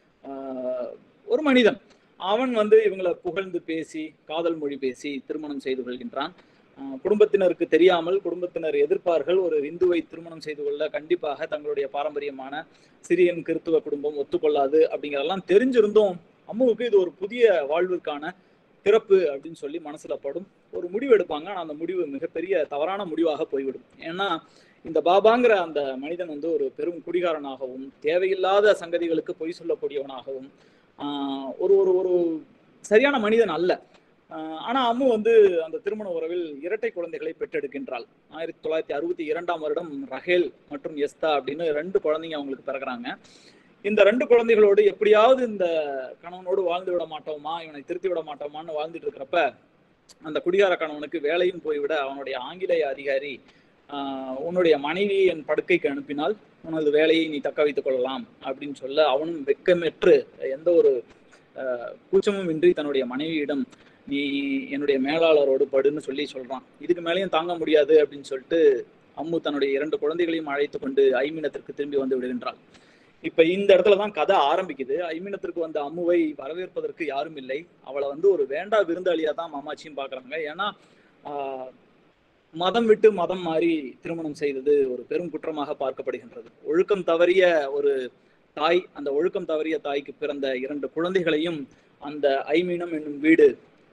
ஆஹ், ஒரு மனிதன் அவன் வந்து இவங்களை புகழ்ந்து பேசி காதல் மொழி பேசி திருமணம் செய்து கொள்கின்றான் ஆஹ், குடும்பத்தினருக்கு தெரியாமல் குடும்பத்தினர் எதிர்ப்பார்கள் ஒரு இந்துவை திருமணம் செய்து கொள்ள கண்டிப்பாக தங்களுடைய பாரம்பரியமான சிரியன் கிறித்துவ குடும்பம் ஒத்துக்கொள்ளாது அப்படிங்கிறதெல்லாம் தெரிஞ்சிருந்தும் அம்முவுக்கு இது ஒரு புதிய வாழ்விற்கான பிறப்பு அப்படின்னு சொல்லி மனசுல படும் ஒரு முடிவு எடுப்பாங்க ஆனா அந்த முடிவு மிகப்பெரிய தவறான முடிவாக போய்விடும் ஏன்னா இந்த பாபாங்கிற அந்த மனிதன் வந்து ஒரு பெரும் குடிகாரனாகவும் தேவையில்லாத சங்கதிகளுக்கு பொய் சொல்லக்கூடியவனாகவும் ஆஹ் ஒரு ஒரு ஒரு சரியான மனிதன் அல்ல ஆஹ் ஆனா அம்மு வந்து அந்த திருமண உறவில் இரட்டை குழந்தைகளை பெற்றெடுக்கின்றாள் ஆயிரத்தி தொள்ளாயிரத்தி அறுபத்தி இரண்டாம் வருடம் ரஹேல் மற்றும் எஸ்தா அப்படின்னு ரெண்டு குழந்தைங்க அவங்களுக்கு பிறகுறாங்க இந்த ரெண்டு குழந்தைகளோடு எப்படியாவது இந்த கணவனோடு வாழ்ந்து விட மாட்டோமா இவனை திருத்தி விட மாட்டோமான்னு வாழ்ந்துட்டு இருக்கிறப்ப அந்த குடிகார கணவனுக்கு வேலையும் போய்விட அவனுடைய ஆங்கிலேய அதிகாரி ஆஹ் உன்னுடைய மனைவி என் படுக்கைக்கு அனுப்பினால் உனது வேலையை நீ தக்க வைத்துக் கொள்ளலாம் அப்படின்னு சொல்ல அவனும் வெக்கமற்று எந்த ஒரு ஆஹ் கூச்சமும் இன்றி தன்னுடைய மனைவியிடம் நீ என்னுடைய மேலாளரோடு படுன்னு சொல்லி சொல்றான் இதுக்கு மேலேயும் தாங்க முடியாது அப்படின்னு சொல்லிட்டு அம்மு தன்னுடைய இரண்டு குழந்தைகளையும் அழைத்து கொண்டு ஐமீனத்திற்கு திரும்பி வந்து விடுகின்றாள் இப்ப இந்த இடத்துல தான் கதை ஆரம்பிக்குது ஐமீனத்திற்கு வந்த அம்முவை வரவேற்பதற்கு யாரும் இல்லை அவளை வந்து ஒரு வேண்டா விருந்தாளியா தான் மாமாச்சியும் பாக்குறாங்க ஏன்னா ஆஹ், மதம் விட்டு மதம் மாறி திருமணம் செய்தது ஒரு பெரும் குற்றமாக பார்க்கப்படுகின்றது ஒழுக்கம் தவறிய ஒரு தாய் அந்த ஒழுக்கம் தவறிய தாய்க்கு பிறந்த இரண்டு குழந்தைகளையும் அந்த ஐமீனம் என்னும் வீடு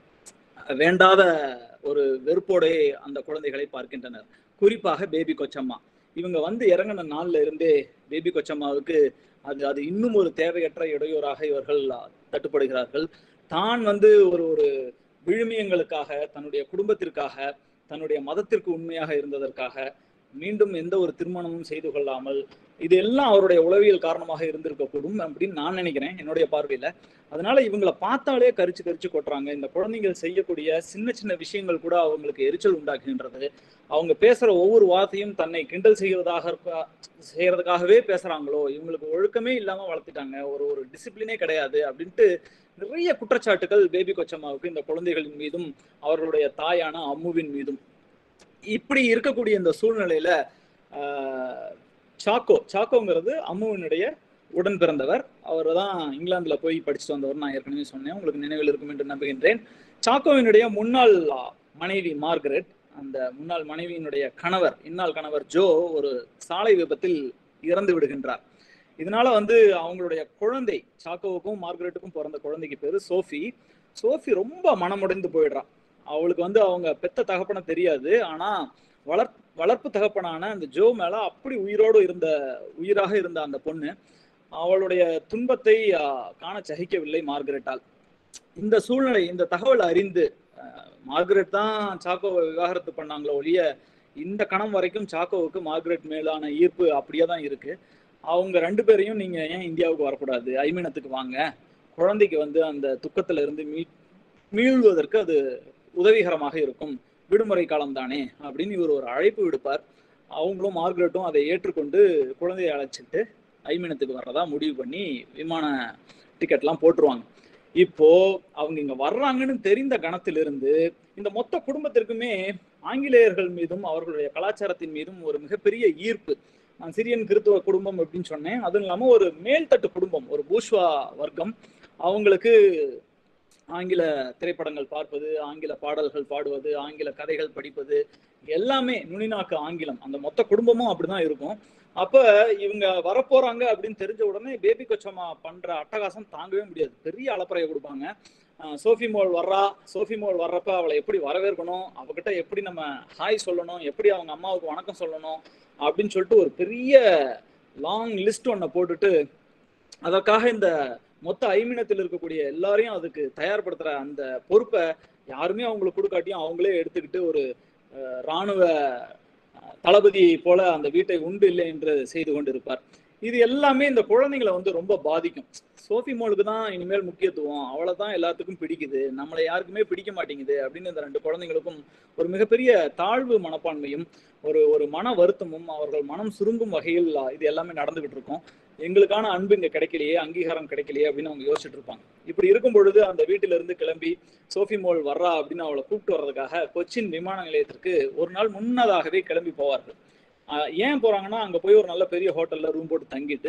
வேண்டாத ஒரு வெறுப்போடே அந்த குழந்தைகளை பார்க்கின்றனர் குறிப்பாக பேபி கொச்சம்மா இவங்க வந்து இறங்கின நாள்ல இருந்தே பேபி கொச்சம்மாவுக்கு அது அது இன்னும் ஒரு தேவையற்ற இடையூறாக இவர்கள் தட்டுப்படுகிறார்கள் தான் வந்து ஒரு ஒரு விழுமியங்களுக்காக தன்னுடைய குடும்பத்திற்காக தன்னுடைய மதத்திற்கு உண்மையாக இருந்ததற்காக மீண்டும் எந்த ஒரு திருமணமும் செய்து கொள்ளாமல் இது எல்லாம் அவருடைய உளவியல் காரணமாக இருந்திருக்கக்கூடும் அப்படின்னு நான் நினைக்கிறேன் என்னுடைய பார்வையில அதனால இவங்களை பார்த்தாலே கரிச்சு கரிச்சு கொட்டுறாங்க இந்த குழந்தைகள் செய்யக்கூடிய சின்ன சின்ன விஷயங்கள் கூட அவங்களுக்கு எரிச்சல் உண்டாக்குகின்றது அவங்க பேசுற ஒவ்வொரு வார்த்தையும் தன்னை கிண்டல் செய்வதாக இருக்க செய்யறதுக்காகவே பேசுறாங்களோ இவங்களுக்கு ஒழுக்கமே இல்லாம வளர்த்துட்டாங்க ஒரு ஒரு டிசிப்ளினே கிடையாது அப்படின்ட்டு நிறைய குற்றச்சாட்டுகள் பேபி கொச்சம்மாவுக்கு இந்த குழந்தைகளின் மீதும் அவர்களுடைய தாயான அம்முவின் மீதும் இப்படி இருக்கக்கூடிய இந்த சூழ்நிலையில ஆஹ், சாக்கோ சாக்கோங்கிறது அம்முவினுடைய உடன் பிறந்தவர் அவர் தான் இங்கிலாந்துல போய் படிச்சுட்டு வந்தவர் நான் ஏற்கனவே சொன்னேன் உங்களுக்கு நினைவில் இருக்கும் என்று நம்புகின்றேன் சாக்கோவினுடைய முன்னாள் மனைவி மார்கரெட் அந்த முன்னாள் மனைவியினுடைய கணவர் இன்னாள் கணவர் ஜோ ஒரு சாலை விபத்தில் இறந்து விடுகின்றார் இதனால வந்து அவங்களுடைய குழந்தை சாக்கோவுக்கும் மார்கரெட்டுக்கும் பிறந்த குழந்தைக்கு பேரு சோஃபி சோஃபி ரொம்ப மனமுடைந்து போயிடுறா அவளுக்கு வந்து அவங்க பெத்த தகப்பன தெரியாது ஆனா வளர் வளர்ப்பு தகப்பனான அந்த ஜோ மேல அப்படி உயிரோடு இருந்த உயிராக இருந்த அந்த பொண்ணு அவளுடைய துன்பத்தை ஆஹ், காண சகிக்கவில்லை மார்கரெட்டால் இந்த சூழ்நிலை இந்த தகவல் அறிந்து ஆஹ், மார்கரெட் தான் சாக்கோவை விவாகரத்து பண்ணாங்களோ ஒழிய இந்த கணம் வரைக்கும் சாக்கோவுக்கு மார்கரெட் மேலான ஈர்ப்பு அப்படியே தான் இருக்கு அவங்க ரெண்டு பேரையும் நீங்க ஏன் இந்தியாவுக்கு வரக்கூடாது ஐமீனத்துக்கு வாங்க குழந்தைக்கு வந்து அந்த துக்கத்துல இருந்து மீ மீள்வதற்கு அது உதவிகரமாக இருக்கும் விடுமுறை காலம் தானே அப்படின்னு இவர் ஒரு அழைப்பு விடுப்பார் அவங்களும் மார்கரெட்டும் அதை ஏற்றுக்கொண்டு குழந்தையை அழைச்சிட்டு ஐமீனத்துக்கு வர்றதா முடிவு பண்ணி விமான டிக்கெட்லாம் போட்டுருவாங்க இப்போ அவங்க இங்க வர்றாங்கன்னு தெரிந்த கணத்திலிருந்து இந்த மொத்த குடும்பத்திற்குமே ஆங்கிலேயர்கள் மீதும் அவர்களுடைய கலாச்சாரத்தின் மீதும் ஒரு மிகப்பெரிய ஈர்ப்பு நான் சிரியன் கிறித்துவ குடும்பம் அப்படின்னு சொன்னேன் அதுவும் இல்லாம ஒரு மேல்தட்டு குடும்பம் ஒரு பூஷ்வா வர்க்கம் அவங்களுக்கு ஆங்கில திரைப்படங்கள் பார்ப்பது ஆங்கில பாடல்கள் பாடுவது ஆங்கில கதைகள் படிப்பது எல்லாமே நுனிநாக்கு ஆங்கிலம் அந்த மொத்த குடும்பமும் அப்படிதான் இருக்கும் அப்ப இவங்க வரப்போறாங்க அப்படின்னு தெரிஞ்ச உடனே பேபி கொச்சம்மா பண்ற அட்டகாசம் தாங்கவே முடியாது பெரிய அலப்பறையை கொடுப்பாங்க ஆஹ் சோஃபி மோல் வர்றா சோஃபி மோல் வர்றப்ப அவளை எப்படி வரவேற்கணும் அவகிட்ட எப்படி நம்ம ஹாய் சொல்லணும் எப்படி அவங்க அம்மாவுக்கு வணக்கம் சொல்லணும் அப்படின்னு சொல்லிட்டு ஒரு பெரிய லாங் லிஸ்ட் ஒன்றை போட்டுட்டு அதற்காக இந்த மொத்த ஐமினத்தில் இருக்கக்கூடிய எல்லாரையும் அதுக்கு தயார்படுத்துற அந்த பொறுப்பை யாருமே அவங்களுக்கு கொடுக்காட்டியும் அவங்களே எடுத்துக்கிட்டு ஒரு அஹ், ராணுவ அஹ், தளபதியை போல அந்த வீட்டை உண்டு இல்லை என்று செய்து கொண்டிருப்பார் இது எல்லாமே இந்த குழந்தைங்களை வந்து ரொம்ப பாதிக்கும் சோஃபி மோளுக்கு தான் இனிமேல் முக்கியத்துவம் அவளை தான் எல்லாத்துக்கும் பிடிக்குது நம்மளை யாருக்குமே பிடிக்க மாட்டேங்குது அப்படின்னு இந்த ரெண்டு குழந்தைங்களுக்கும் ஒரு மிகப்பெரிய தாழ்வு மனப்பான்மையும் ஒரு ஒரு மன வருத்தமும் அவர்கள் மனம் சுருங்கும் வகையில் இது எல்லாமே நடந்துகிட்டு இருக்கும் எங்களுக்கான அன்பு இங்க கிடைக்கலையே அங்கீகாரம் கிடைக்கலையே அப்படின்னு அவங்க யோசிச்சுட்டு இருப்பாங்க இப்படி இருக்கும் பொழுது அந்த வீட்டில இருந்து கிளம்பி சோஃபி மோல் வர்றா அப்படின்னு அவளை கூப்பிட்டு வர்றதுக்காக கொச்சின் விமான நிலையத்திற்கு ஒரு நாள் முன்னதாகவே கிளம்பி போவார்கள் ஆஹ் ஏன் போறாங்கன்னா அங்க போய் ஒரு நல்ல பெரிய ஹோட்டல்ல ரூம் போட்டு தங்கிட்டு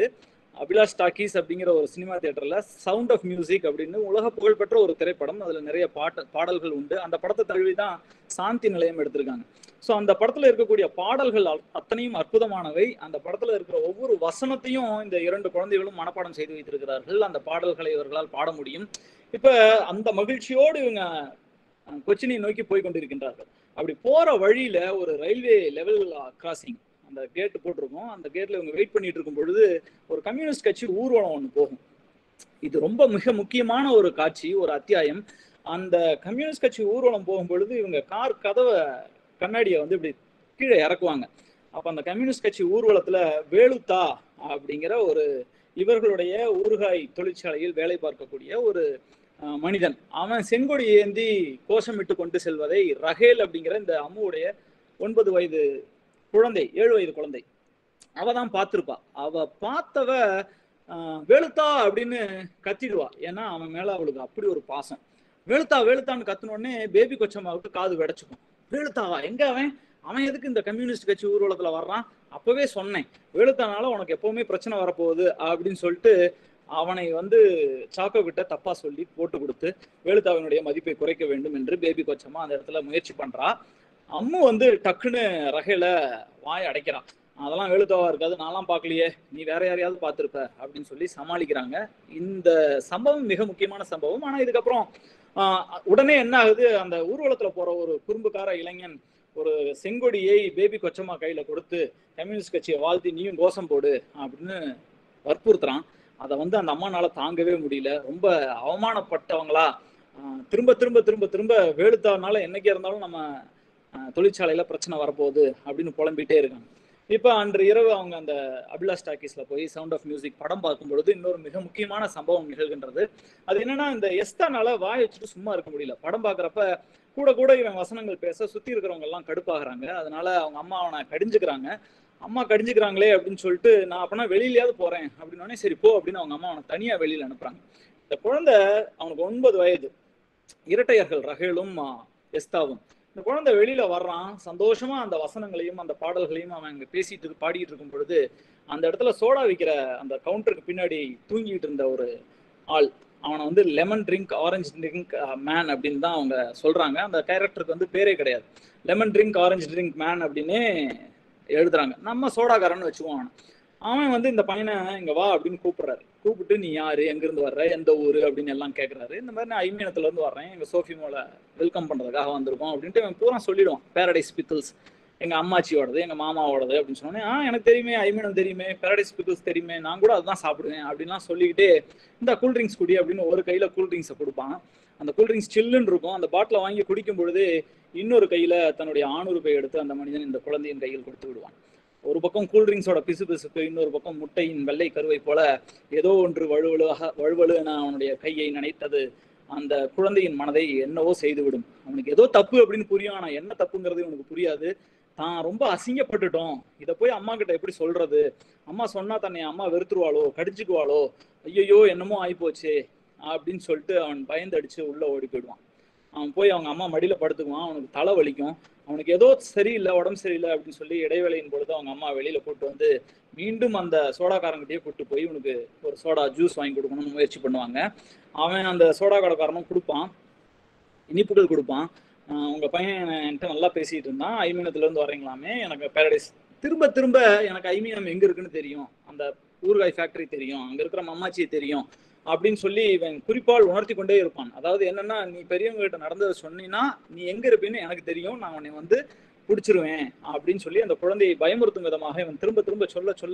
அபிலாஷ் டாக்கீஸ் அப்படிங்கிற ஒரு சினிமா தியேட்டர்ல சவுண்ட் ஆஃப் மியூசிக் அப்படின்னு உலக புகழ்பெற்ற ஒரு திரைப்படம் அதுல நிறைய பாட்டு பாடல்கள் உண்டு அந்த படத்தை தழுவி தான் சாந்தி நிலையம் எடுத்திருக்காங்க ஸோ அந்த படத்துல இருக்கக்கூடிய பாடல்கள் அ- அத்தனையும் அற்புதமானவை அந்த படத்துல இருக்கிற ஒவ்வொரு வசனத்தையும் இந்த இரண்டு குழந்தைகளும் மனப்பாடம் செய்து வைத்திருக்கிறார்கள் அந்த பாடல்களை இவர்களால் பாட முடியும் இப்ப அந்த மகிழ்ச்சியோடு இவங்க அஹ், கொச்சினை நோக்கி போய் கொண்டிருக்கின்றார்கள் அப்படி போற வழியில ஒரு ரயில்வே லெவல் கிராசிங் அந்த கேட் போட்டிருக்கோம் அந்த கேட்ல இவங்க வெயிட் பண்ணிட்டு இருக்கும் பொழுது ஒரு கம்யூனிஸ்ட் கட்சி ஊர்வலம் ஒன்று போகும் இது ரொம்ப மிக முக்கியமான ஒரு காட்சி ஒரு அத்தியாயம் அந்த கம்யூனிஸ்ட் கட்சி ஊர்வலம் போகும் பொழுது இவங்க கார் கதவை கண்ணாடியை வந்து இப்படி கீழே இறக்குவாங்க அப்ப அந்த கம்யூனிஸ்ட் கட்சி ஊர்வலத்துல வேலுத்தா அப்படிங்கிற ஒரு இவர்களுடைய ஊறுகாய் தொழிற்சாலையில் வேலை பார்க்கக்கூடிய ஒரு அஹ், மனிதன் அவன் செங்கொடி ஏந்தி கோஷமிட்டு கொண்டு செல்வதை ரஹேல் அப்படிங்கிற இந்த அம்முவுடைய ஒன்பது வயது குழந்தை ஏழு வயது குழந்தை அவ தான் பார்த்திருப்பா அவ பார்த்தவ ஆஹ், வேலுத்தா அப்படின்னு கத்திடுவா ஏன்னா அவன் மேல அவளுக்கு அப்படி ஒரு பாசம் வேலுத்தா வேலுத்தான்னு கத்துன உடனே பேபி கொச்சம்மாவுக்கு காது வெடைச்சுக்கும் வேலுத்தாவா எங்க அவன் அவன் எதுக்கு இந்த கம்யூனிஸ்ட் கட்சி ஊர்வலத்துல வர்றான் அப்பவே சொன்னேன் வேலுத்தானால உனக்கு எப்பவுமே பிரச்சனை வரப்போகுது அப்படின்னு சொல்லிட்டு அவனை வந்து சாக்கோ கிட்ட தப்பா சொல்லி போட்டு கொடுத்து வேலுத்தாவினுடைய மதிப்பை குறைக்க வேண்டும் என்று பேபி கொச்சம்மா அந்த இடத்துல முயற்சி பண்றா அம்மு வந்து டக்குன்னு ரகையில வாய் அடைக்கிறான் அதெல்லாம் வேலுத்தாவா இருக்காது நான்லாம் பார்க்கலையே நீ வேற யாரையாவது பார்த்திருப்ப அப்படின்னு சொல்லி சமாளிக்கிறாங்க இந்த சம்பவம் மிக முக்கியமான சம்பவம் ஆனா இதுக்கப்புறம் ஆஹ், உடனே என்ன ஆகுது அந்த ஊர்வலத்துல போற ஒரு குறும்புக்கார இளைஞன் ஒரு செங்கொடியை பேபி கொச்சம்மா கையில கொடுத்து கம்யூனிஸ்ட் கட்சியை வாழ்த்தி நீயும் கோஷம் போடு அப்படின்னு வற்புறுத்துறான் அதை வந்து அந்த அம்மானால தாங்கவே முடியல ரொம்ப அவமானப்பட்டவங்களா ஆஹ், திரும்ப திரும்ப திரும்ப திரும்ப வேலுத்தானால என்னைக்கே இருந்தாலும் நம்ம ஆஹ், தொழிற்சாலையில பிரச்சனை வரப்போகுது அப்படின்னு புலம்பிட்டே இருக்காங்க இப்போ அன்று இரவு அவங்க அந்த அபிலாஷ் டாக்கீஸ்ல போய் சவுண்ட் ஆஃப் மியூசிக் படம் பார்க்கும் பொழுது இன்னொரு மிக முக்கியமான சம்பவம் நிகழ்கின்றது அது என்னன்னா இந்த எஸ்தானால வாய் வச்சுட்டு சும்மா இருக்க முடியல படம் பார்க்குறப்ப கூட கூட இவன் வசனங்கள் பேச சுத்தி இருக்கிறவங்க எல்லாம் கடுப்பாகிறாங்க அதனால அவங்க அம்மா அவனை கடிஞ்சுக்கிறாங்க அம்மா கடிஞ்சுக்கிறாங்களே அப்படின்னு சொல்லிட்டு நான் அப்பனா வெளியிலயாவது போறேன் அப்படின்னோடனே சரி போ அப்படின்னு அவங்க அம்மா அவனை தனியா வெளியில அனுப்புறாங்க இந்த குழந்தை அவனுக்கு ஒன்பது வயது இரட்டையர்கள் ரகேலும் ஆ, எஸ்தாவும் இந்த குழந்தை வெளியில வர்றான் சந்தோஷமா அந்த வசனங்களையும் அந்த பாடல்களையும் அவன் அங்க பேசிட்டு இருக்கு- பாடிட்டு இருக்கும் பொழுது அந்த இடத்துல சோடா விற்கிற அந்த கவுண்டருக்கு பின்னாடி தூங்கிட்டு இருந்த ஒரு ஆள் அவனை வந்து lemon drink orange drink man அப்படின்னு தான் அவங்க சொல்றாங்க அந்த கேரக்டருக்கு வந்து பேரே கிடையாது lemon drink orange drink man அப்படின்னே எழுதுறாங்க நம்ம சோடாக்காரன்னு வச்சுக்குவோம் அவனை அவன் வந்து இந்த பையனை இங்க வா அப்படின்னு கூப்பிடுறாரு கூப்பிட்டு நீ யாரு எங்க இருந்து வர்ற எந்த ஊரு அப்படின்னு எல்லாம் கேக்குறாரு இந்த மாதிரி நான் ஐமீனத்துல இருந்து வர்றேன் எங்க சோஃபிமோல வெல்கம் பண்றதுக்காக வந்திருக்கோம் அப்படின்ட்டு அவன் பூரா சொல்லிடுவான் பேரடைஸ் பிக்கிள்ஸ் எங்க அம்மாச்சியோடது எங்க மாமாவோடது அப்படின்னு சொன்னோன்னே ஆ எனக்கு தெரியுமே ஐமீனம் தெரியுமே பேரடைஸ் பிக்கிள்ஸ் தெரியுமே நான் கூட அதுதான் சாப்பிடுவேன் அப்படின்லாம் சொல்லிக்கிட்டே இந்த கூல் ட்ரிங்க்ஸ் குடி அப்படின்னு ஒரு கையில கூல் ட்ரிங்க்ஸை கொடுப்பான் அந்த கூல் ட்ரிங்க்ஸ் சில்லுன்னு இருக்கும் அந்த பாட்டிலை வாங்கி குடிக்கும் பொழுது இன்னொரு கையில தன்னுடைய ஆணுறுப்பை எடுத்து அந்த மனிதன் இந்த குழந்தையின் கையில் கொடுத்து விடுவான் ஒரு பக்கம் கூல் ட்ரிங்க்ஸோட பிசு பிசுப்பு இன்னொரு பக்கம் முட்டையின் வெள்ளை கருவை போல ஏதோ ஒன்று வழுவழுவாக வழுவழு என அவனுடைய கையை நினைத்தது அந்த குழந்தையின் மனதை என்னவோ செய்துவிடும் அவனுக்கு ஏதோ தப்பு அப்படின்னு புரியும் ஆனா என்ன தப்புங்கிறது இவனுக்கு புரியாது தான் ரொம்ப அசிங்கப்பட்டுட்டோம் இதை போய் அம்மா கிட்ட எப்படி சொல்றது அம்மா சொன்னா தன்னை அம்மா வெறுத்துருவாளோ கடிச்சுக்குவாளோ ஐயோ என்னமோ ஆயிப்போச்சே அப்படின்னு சொல்லிட்டு அவன் பயந்து அடிச்சு உள்ள ஓடி போயிடுவான் அவன் போய் அவங்க அம்மா மடியில படுத்துக்குவான் அவனுக்கு தலை வலிக்கும் அவனுக்கு ஏதோ சரியில்லை உடம்பு சரியில்லை அப்படின்னு சொல்லி இடைவேளையின் பொழுது அவங்க அம்மா வெளியில கூட்டு வந்து மீண்டும் அந்த சோடாக்காரங்கிட்டயே கூட்டு போய் இவனுக்கு ஒரு சோடா ஜூஸ் வாங்கி கொடுக்கணும்னு முயற்சி பண்ணுவாங்க அவன் அந்த சோடா கடைக்காரனும் கொடுப்பான் இனிப்புகள் கொடுப்பான் ஆஹ் உங்க பையன் என்கிட்ட நல்லா பேசிட்டு இருந்தான் ஐமீனத்துல இருந்து வர்றீங்களாமே எனக்கு பேரடைஸ் திரும்ப திரும்ப எனக்கு ஐமீனம் எங்க இருக்குன்னு தெரியும் அந்த ஊறுகாய் ஃபேக்டரி தெரியும் அங்க இருக்கிற மம்மாச்சியை தெரியும் அப்படின்னு சொல்லி இவன் குறிப்பால் உணர்த்தி கொண்டே இருப்பான் அதாவது என்னன்னா நீ பெரியவங்க கிட்ட நடந்ததை சொன்னீன்னா நீ எங்க இருப்பேன்னு எனக்கு தெரியும் நான் உன்னை வந்து பிடிச்சிருவேன் அப்படின்னு சொல்லி அந்த குழந்தையை பயமுறுத்தும் விதமாக இவன் திரும்ப திரும்ப சொல்ல சொல்ல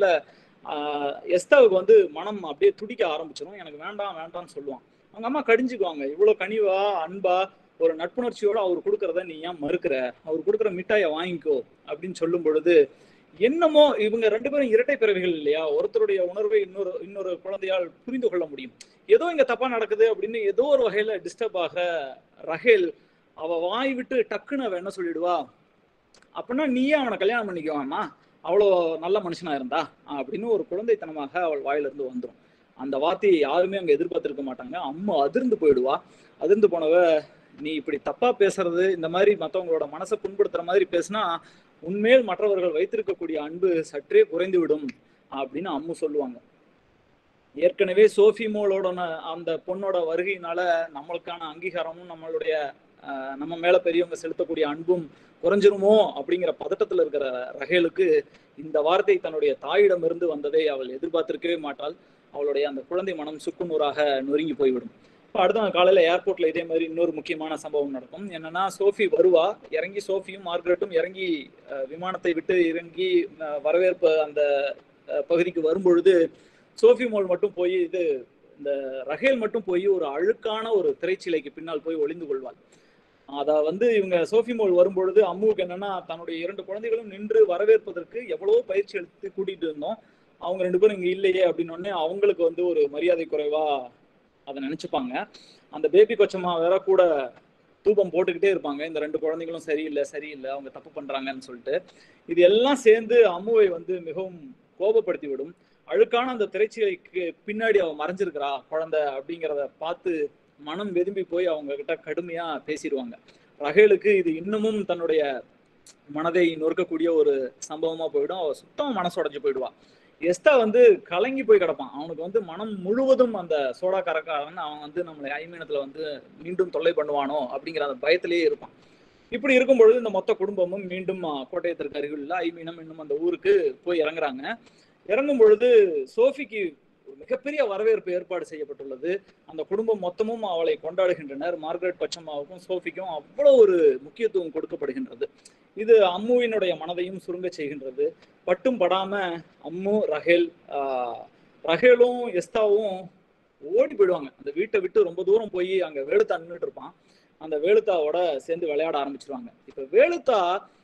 ஆஹ் எஸ்தாவுக்கு வந்து மனம் அப்படியே துடிக்க ஆரம்பிச்சிடும் எனக்கு வேண்டாம் வேண்டாம்னு சொல்லுவான் அவங்க அம்மா கடிஞ்சுக்குவாங்க இவ்வளவு கனிவா அன்பா ஒரு நட்புணர்ச்சியோட அவர் கொடுக்கறத நீ ஏன் மறுக்கிற அவர் கொடுக்குற மிட்டாயை வாங்கிக்கோ அப்படின்னு சொல்லும் பொழுது என்னமோ இவங்க ரெண்டு பேரும் இரட்டை பிறவிகள் இல்லையா ஒருத்தருடைய உணர்வை இன்னொரு இன்னொரு குழந்தையால் புரிந்து கொள்ள முடியும் ஏதோ இங்க தப்பா நடக்குது அப்படின்னு ஏதோ ஒரு வகையில டிஸ்டர்ப் ஆக ரஹேல் அவ வாய் விட்டு டக்குன்னு அவ என்ன சொல்லிடுவா அப்படின்னா நீயே அவனை கல்யாணம் பண்ணிக்குவாமா அவ்வளோ நல்ல மனுஷனா இருந்தா அப்படின்னு ஒரு குழந்தைத்தனமாக அவள் வாயிலிருந்து வந்துடும் அந்த வார்த்தையை யாருமே அங்க எதிர்பார்த்திருக்க மாட்டாங்க அம்மா அதிர்ந்து போயிடுவா அதிர்ந்து போனவ நீ இப்படி தப்பா பேசுறது இந்த மாதிரி மத்தவங்களோட மனசை புண்படுத்துற மாதிரி பேசினா உன்மேல் மற்றவர்கள் வைத்திருக்கக்கூடிய அன்பு சற்றே குறைந்து விடும் அப்படின்னு அம்மு சொல்லுவாங்க ஏற்கனவே சோஃபி மோலோட ந- அந்த பொண்ணோட வருகையினால நம்மளுக்கான அங்கீகாரமும் நம்மளுடைய ஆஹ், நம்ம மேல பெரியவங்க செலுத்தக்கூடிய அன்பும் குறைஞ்சிருமோ அப்படிங்கிற பதட்டத்துல இருக்கிற ரஹேலுக்கு இந்த வார்த்தை தன்னுடைய தாயிடமிருந்து வந்ததை அவள் எதிர்பார்த்திருக்கவே மாட்டாள் அவளுடைய அந்த குழந்தை மனம் சுக்குநூறாக நொறுங்கி போய்விடும் இப்போ அடுத்த நாள் காலையில ஏர்போர்ட்ல இதே மாதிரி இன்னொரு முக்கியமான சம்பவம் நடக்கும் என்னன்னா சோஃபி வருவா இறங்கி சோஃபியும் மார்கரெட்டும் இறங்கி அஹ், விமானத்தை விட்டு இறங்கி அஹ், வரவேற்பு அந்த அஹ், பகுதிக்கு வரும்பொழுது சோஃபி மோல் மட்டும் போய் இது இந்த ரஹேல் மட்டும் போய் ஒரு அழுக்கான ஒரு திரைச்சிலைக்கு பின்னால் போய் ஒளிந்து கொள்வாள் அத வந்து இவங்க சோஃபி மோல் வரும்பொழுது அம்முவுக்கு என்னன்னா தன்னுடைய இரண்டு குழந்தைகளும் நின்று வரவேற்பதற்கு எவ்வளவோ பயிற்சி எடுத்து கூட்டிட்டு இருந்தோம் அவங்க ரெண்டு பேரும் இங்க இல்லையே அப்படின்னு உடனே அவங்களுக்கு வந்து ஒரு மரியாதை குறைவா அதை நினைச்சுப்பாங்க அந்த பேபி கொச்சம்மா வேற கூட தூபம் போட்டுக்கிட்டே இருப்பாங்க இந்த ரெண்டு குழந்தைகளும் சரியில்லை சரியில்லை அவங்க தப்பு பண்றாங்கன்னு சொல்லிட்டு இது எல்லாம் சேர்ந்து அம்முவை வந்து மிகவும் கோபப்படுத்தி விடும் அழுக்கான அந்த திரைச்சிலைக்கு பின்னாடி அவ மறைஞ்சிருக்கிறா குழந்தை அப்படிங்கிறத பார்த்து மனம் வெதும்பி போய் அவங்க கிட்ட கடுமையா பேசிடுவாங்க ரஹேலுக்கு இது இன்னமும் தன்னுடைய மனதை நொறுக்கக்கூடிய ஒரு சம்பவமா போயிடும் அவ சுத்தமா மனசு உடைஞ்சு போயிடுவா எஸ்தா வந்து கலங்கி போய் கிடப்பான் அவனுக்கு வந்து மனம் முழுவதும் அந்த சோடா கரக்காரன் அவன் வந்து நம்மளை ஐமீனத்துல வந்து மீண்டும் தொல்லை பண்ணுவானோ அப்படிங்கிற அந்த பயத்திலேயே இருப்பான் இப்படி இருக்கும் பொழுது இந்த மொத்த குடும்பமும் மீண்டும் ஆ, கோட்டயத்திற்கு அருகில் ஐமீனம் இன்னும் அந்த ஊருக்கு போய் இறங்குறாங்க இறங்கும் பொழுது சோஃபிக்கு ஒரு மிகப்பெரிய வரவேற்பு ஏற்பாடு செய்யப்பட்டுள்ளது அந்த குடும்பம் மொத்தமும் அவளை கொண்டாடுகின்றனர் மார்கரெட் பச்சம்மாவுக்கும் சோஃபிக்கும் அவ்வளவு ஒரு முக்கியத்துவம் கொடுக்கப்படுகின்றது இது அம்முவினுடைய மனதையும் சுருங்க செய்கின்றது பட்டும் படாம அம்மு ரஹேல் ஆஹ், ரஹேலும் எஸ்தாவும் ஓடி போயிடுவாங்க அந்த வீட்டை விட்டு ரொம்ப தூரம் போய் அங்க வேலுத்தா நின்றுட்டு இருப்பான் அந்த வேலுத்தாவோட சேர்ந்து விளையாட ஆரம்பிச்சிருவாங்க இப்ப வேலுத்தா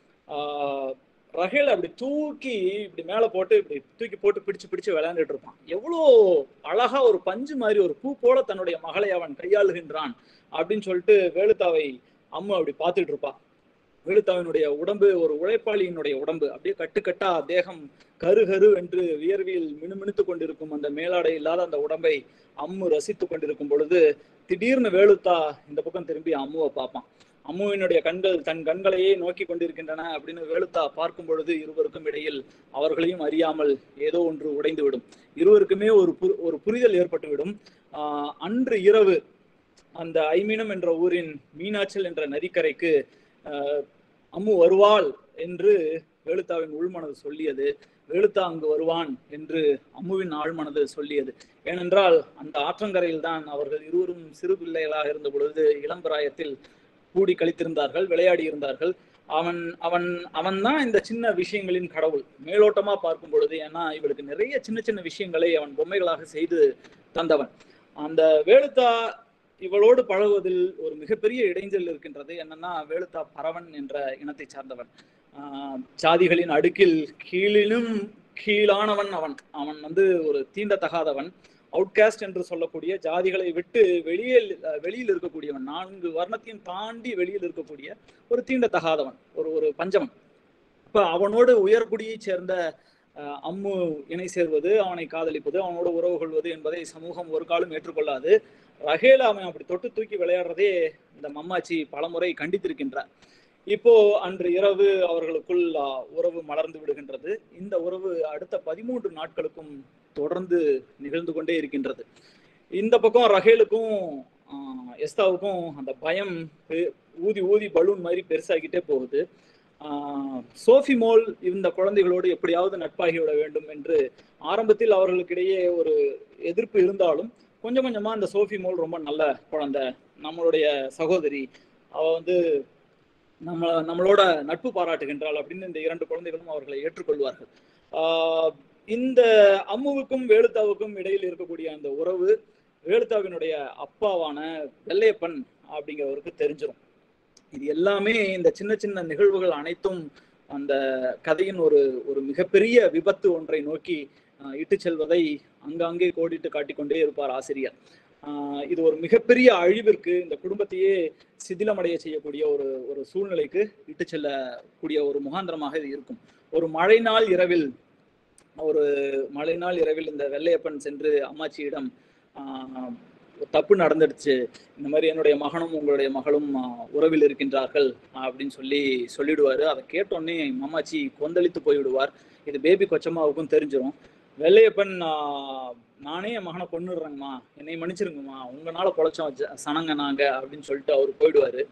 ஆஹ், ரஹேல் அப்படி தூக்கி இப்படி மேல போட்டு இப்படி தூக்கி போட்டு பிடிச்சு பிடிச்சு விளையாண்டுட்டு இருப்பான் எவ்வளோ அழகா ஒரு பஞ்சு மாதிரி ஒரு பூ போல தன்னுடைய மகளை அவன் கையாளுகின்றான் அப்படின்னு சொல்லிட்டு வேலுத்தாவை அம்மு அப்படி பார்த்துட்டு இருப்பா வேலுத்தாவினுடைய உடம்பு ஒரு உழைப்பாளியினுடைய உடம்பு அப்படியே கட்டுக்கட்டா தேகம் கரு கரு என்று வியர்வியில் மினுமினுத்து கொண்டிருக்கும் அந்த மேலாடை இல்லாத அந்த உடம்பை அம்மு ரசித்து கொண்டிருக்கும் பொழுது திடீர்னு வேலுத்தா இந்த பக்கம் திரும்பி அம்முவை பார்ப்பான் அம்முவினுடைய கண்கள் தன் கண்களையே நோக்கி கொண்டிருக்கின்றன அப்படின்னு வேலுத்தா பார்க்கும் பொழுது இருவருக்கும் இடையில் அவர்களையும் அறியாமல் ஏதோ ஒன்று உடைந்து விடும் இருவருக்குமே ஒரு பு ஒரு புரிதல் ஏற்பட்டுவிடும் ஆஹ் அன்று இரவு அந்த ஐமீனம் என்ற ஊரின் மீனாச்சல் என்ற நதிக்கரைக்கு ஆஹ் அம்மு வருவாள் என்று வேலுத்தாவின் உள்மனது சொல்லியது வேலுத்தா அங்கு வருவான் என்று அம்முவின் ஆழ்மனது சொல்லியது ஏனென்றால் அந்த ஆற்றங்கரையில் தான் அவர்கள் இருவரும் சிறு பிள்ளைகளாக இருந்த பொழுது இளம்பிராயத்தில் கூடி கழித்திருந்தார்கள் விளையாடி இருந்தார்கள் அவன் அவன் அவன் தான் இந்த சின்ன விஷயங்களின் கடவுள் மேலோட்டமா பார்க்கும் பொழுது ஏன்னா இவளுக்கு நிறைய சின்ன சின்ன விஷயங்களை அவன் பொம்மைகளாக செய்து தந்தவன் அந்த வேலுத்தா இவளோடு பழகுவதில் ஒரு மிகப்பெரிய இடைஞ்சல் இருக்கின்றது என்னன்னா வேலுத்தா பரவன் என்ற இனத்தை சார்ந்தவன் ஆஹ் ஜாதிகளின் அடுக்கில் கீழிலும் கீழானவன் அவன் அவன் வந்து ஒரு தீண்டத்தகாதவன் அவுட்காஸ்ட் என்று சொல்லக்கூடிய ஜாதிகளை விட்டு வெளியில் வெளியில் இருக்கக்கூடியவன் நான்கு வர்ணத்தையும் தாண்டி வெளியில் இருக்கக்கூடிய ஒரு தீண்டத்தகாதவன் ஒரு ஒரு பஞ்சமன் இப்ப அவனோடு உயர்குடியைச் சேர்ந்த அஹ், அம்மு இணை சேர்வது அவனை காதலிப்பது அவனோடு உறவு கொள்வது என்பதை சமூகம் ஒரு காலம் ஏற்றுக்கொள்ளாது ரஹேல அவன் அப்படி தொட்டு தூக்கி விளையாடுறதே இந்த மம்மாச்சி பலமுறை கண்டித்திருக்கின்றார் இப்போ அன்று இரவு அவர்களுக்குள் ஆ, உறவு மலர்ந்து விடுகின்றது இந்த உறவு அடுத்த பதிமூன்று நாட்களுக்கும் தொடர்ந்து நிகழ்ந்து கொண்டே இருக்கின்றது இந்த பக்கம் ரஹேலுக்கும் ஆ, எஸ்தாவுக்கும் அந்த பயம் பெ- ஊதி ஊதி பலூன் மாதிரி பெருசாகிட்டே போகுது ஆ, சோஃபி மோல் இந்த குழந்தைகளோடு எப்படியாவது நட்பாகி விட வேண்டும் என்று ஆரம்பத்தில் அவர்களுக்கிடையே ஒரு எதிர்ப்பு இருந்தாலும் கொஞ்சம் கொஞ்சமா அந்த சோஃபி மோல் ரொம்ப நல்ல குழந்தை நம்மளுடைய சகோதரி அவ வந்து நம்ம நம்மளோட நட்பு பாராட்டுகின்றாள் அப்படின்னு இந்த இரண்டு குழந்தைகளும் அவர்களை ஏற்றுக்கொள்வார்கள் ஆஹ் இந்த அம்முவுக்கும் வேலுத்தாவுக்கும் இடையில் இருக்கக்கூடிய அந்த உறவு வேலுத்தாவினுடைய அப்பாவான வெள்ளையப்பன் அப்படிங்கிறவருக்கு தெரிஞ்சிரும் இது எல்லாமே இந்த சின்ன சின்ன நிகழ்வுகள் அனைத்தும் அந்த கதையின் ஒரு ஒரு மிகப்பெரிய விபத்து ஒன்றை நோக்கி ஆஹ் இட்டு செல்வதை அங்காங்கே கோடிட்டு காட்டிக்கொண்டே இருப்பார் ஆசிரியர் ஆஹ் இது ஒரு மிகப்பெரிய அழிவிற்கு இந்த குடும்பத்தையே சிதிலமடைய செய்யக்கூடிய ஒரு ஒரு சூழ்நிலைக்கு இட்டு செல்லக்கூடிய ஒரு முகாந்திரமாக இது இருக்கும் ஒரு மழை நாள் இரவில் ஒரு மழை நாள் இரவில் இந்த வெள்ளையப்பன் சென்று அம்மாச்சியிடம் ஆஹ், ஒரு தப்பு நடந்துடுச்சு இந்த மாதிரி என்னுடைய மகனும் உங்களுடைய மகளும் ஆஹ், உறவில் இருக்கின்றார்கள் அப்படின்னு சொல்லி சொல்லிடுவாரு அதை கேட்டோடனே அம்மாச்சி கொந்தளித்து போய்விடுவார் இது பேபி கொச்சம்மாவுக்கும் தெரிஞ்சிரும் வெள்ளையப்பன் ஆஹ், நானே என் மகனை கொன்னுடுறேங்கம்மா என்னை மன்னிச்சிருங்கம்மா உங்களால பொழைச்சோம் ஜ- சனங்க நாங்க அப்படின்னு சொல்லிட்டு அவர் போயிடுவாரு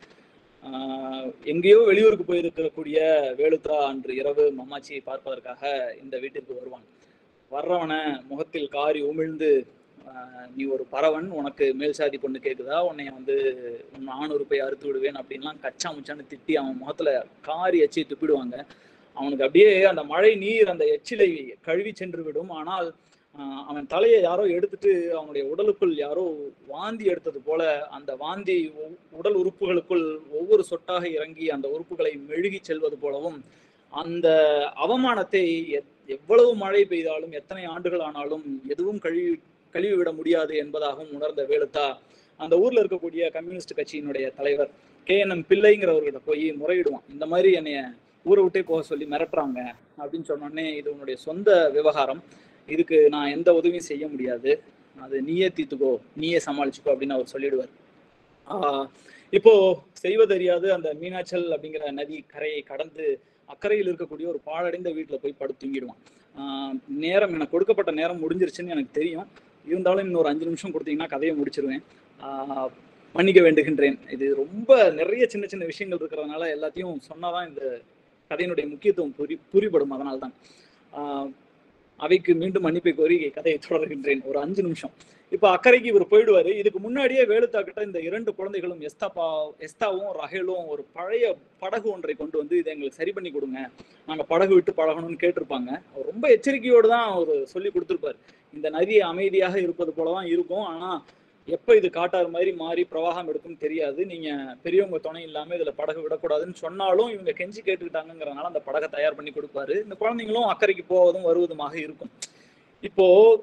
ஆஹ் எங்கேயோ வெளியூருக்கு போயிருக்கக்கூடிய வேலுத்தா அன்று இரவு மம்மாச்சியை பார்ப்பதற்காக இந்த வீட்டிற்கு வருவான் வர்றவனை முகத்தில் காரி உமிழ்ந்து ஆஹ் நீ ஒரு பறவன் உனக்கு மேல் சாதி பொண்ணு கேக்குதா உன்னை வந்து உன் ஆணுறுப்பை அறுத்து விடுவேன் அப்படின்லாம் கச்சா முச்சான்னு திட்டி அவன் முகத்துல காரி எச்சி துப்பிடுவாங்க அவனுக்கு அப்படியே அந்த மழை நீர் அந்த எச்சிலை கழுவி சென்று விடும் ஆனால் ஆஹ் அவன் தலையை யாரோ எடுத்துட்டு அவனுடைய உடலுக்குள் யாரோ வாந்தி எடுத்தது போல அந்த வாந்தி ஒவ்- உடல் உறுப்புகளுக்குள் ஒவ்வொரு சொட்டாக இறங்கி அந்த உறுப்புகளை மெழுகி செல்வது போலவும் அந்த அவமானத்தை எத்- எவ்வளவு மழை பெய்தாலும் எத்தனை ஆண்டுகள் ஆனாலும் எதுவும் கழுவி கழுவி விட முடியாது என்பதாகவும் உணர்ந்த வேலுத்தா அந்த ஊர்ல இருக்கக்கூடிய கம்யூனிஸ்ட் கட்சியினுடைய தலைவர் கே என் எம் பிள்ளைங்கிறவர்கிட்ட போய் முறையிடுவான் இந்த மாதிரி என்னைய ஊரை விட்டே போக சொல்லி மிரட்டுறாங்க அப்படின்னு சொன்ன உடனே இது உன்னுடைய சொந்த விவகாரம் இதுக்கு நான் எந்த உதவியும் செய்ய முடியாது அது நீயே தீர்த்துக்கோ நீயே சமாளிச்சுக்கோ அப்படின்னு அவர் சொல்லிடுவார் ஆஹ் இப்போ செய்வதறியாது அந்த மீனாச்சல் அப்படிங்கிற நதி கரையை கடந்து அக்கறையில் இருக்கக்கூடிய ஒரு பாழடைந்த வீட்டுல போய் படுத்து தூங்கிடுவான் ஆஹ் நேரம் எனக்கு கொடுக்கப்பட்ட நேரம் முடிஞ்சிருச்சுன்னு எனக்கு தெரியும் இருந்தாலும் இன்னொரு அஞ்சு நிமிஷம் கொடுத்தீங்கன்னா கதையை முடிச்சிருவேன் ஆஹ் மன்னிக்க வேண்டுகின்றேன் இது ரொம்ப நிறைய சின்ன சின்ன விஷயங்கள் இருக்கிறதுனால எல்லாத்தையும் சொன்னாதான் இந்த கதையினுடைய முக்கியத்துவம் புரி புரிபடும் அதனால்தான் ஆஹ் அவைக்கு மீண்டும் மன்னிப்பை கோரி கதையை தொடர்கின்றேன் ஒரு அஞ்சு நிமிஷம் இப்ப அக்கறைக்கு இவர் போயிடுவாரு இதுக்கு முன்னாடியே வேலுத்தா கிட்ட இந்த இரண்டு குழந்தைகளும் எஸ்தாப்பா எஸ்தாவும் ரஹேலும் ஒரு பழைய படகு ஒன்றை கொண்டு வந்து இதை எங்களுக்கு சரி பண்ணி கொடுங்க நாங்க படகு விட்டு பழகணும்னு கேட்டிருப்பாங்க அவர் ரொம்ப எச்சரிக்கையோடு தான் அவர் சொல்லி கொடுத்திருப்பாரு இந்த நதி அமைதியாக இருப்பது போலதான் இருக்கும் ஆனா எப்ப இது காட்டாறு மாதிரி மாறி பிரவாகம் எடுக்கும் தெரியாது நீங்க பெரியவங்க துணை இல்லாம இதுல படகு விடக்கூடாதுன்னு சொன்னாலும் இவங்க கெஞ்சி கேட்டுக்கிட்டாங்கிறதுனால அந்த படகை தயார் பண்ணி கொடுப்பாரு இந்த குழந்தைங்களும் அக்கறைக்கு போவதும் வருவதுமாக இருக்கும் இப்போ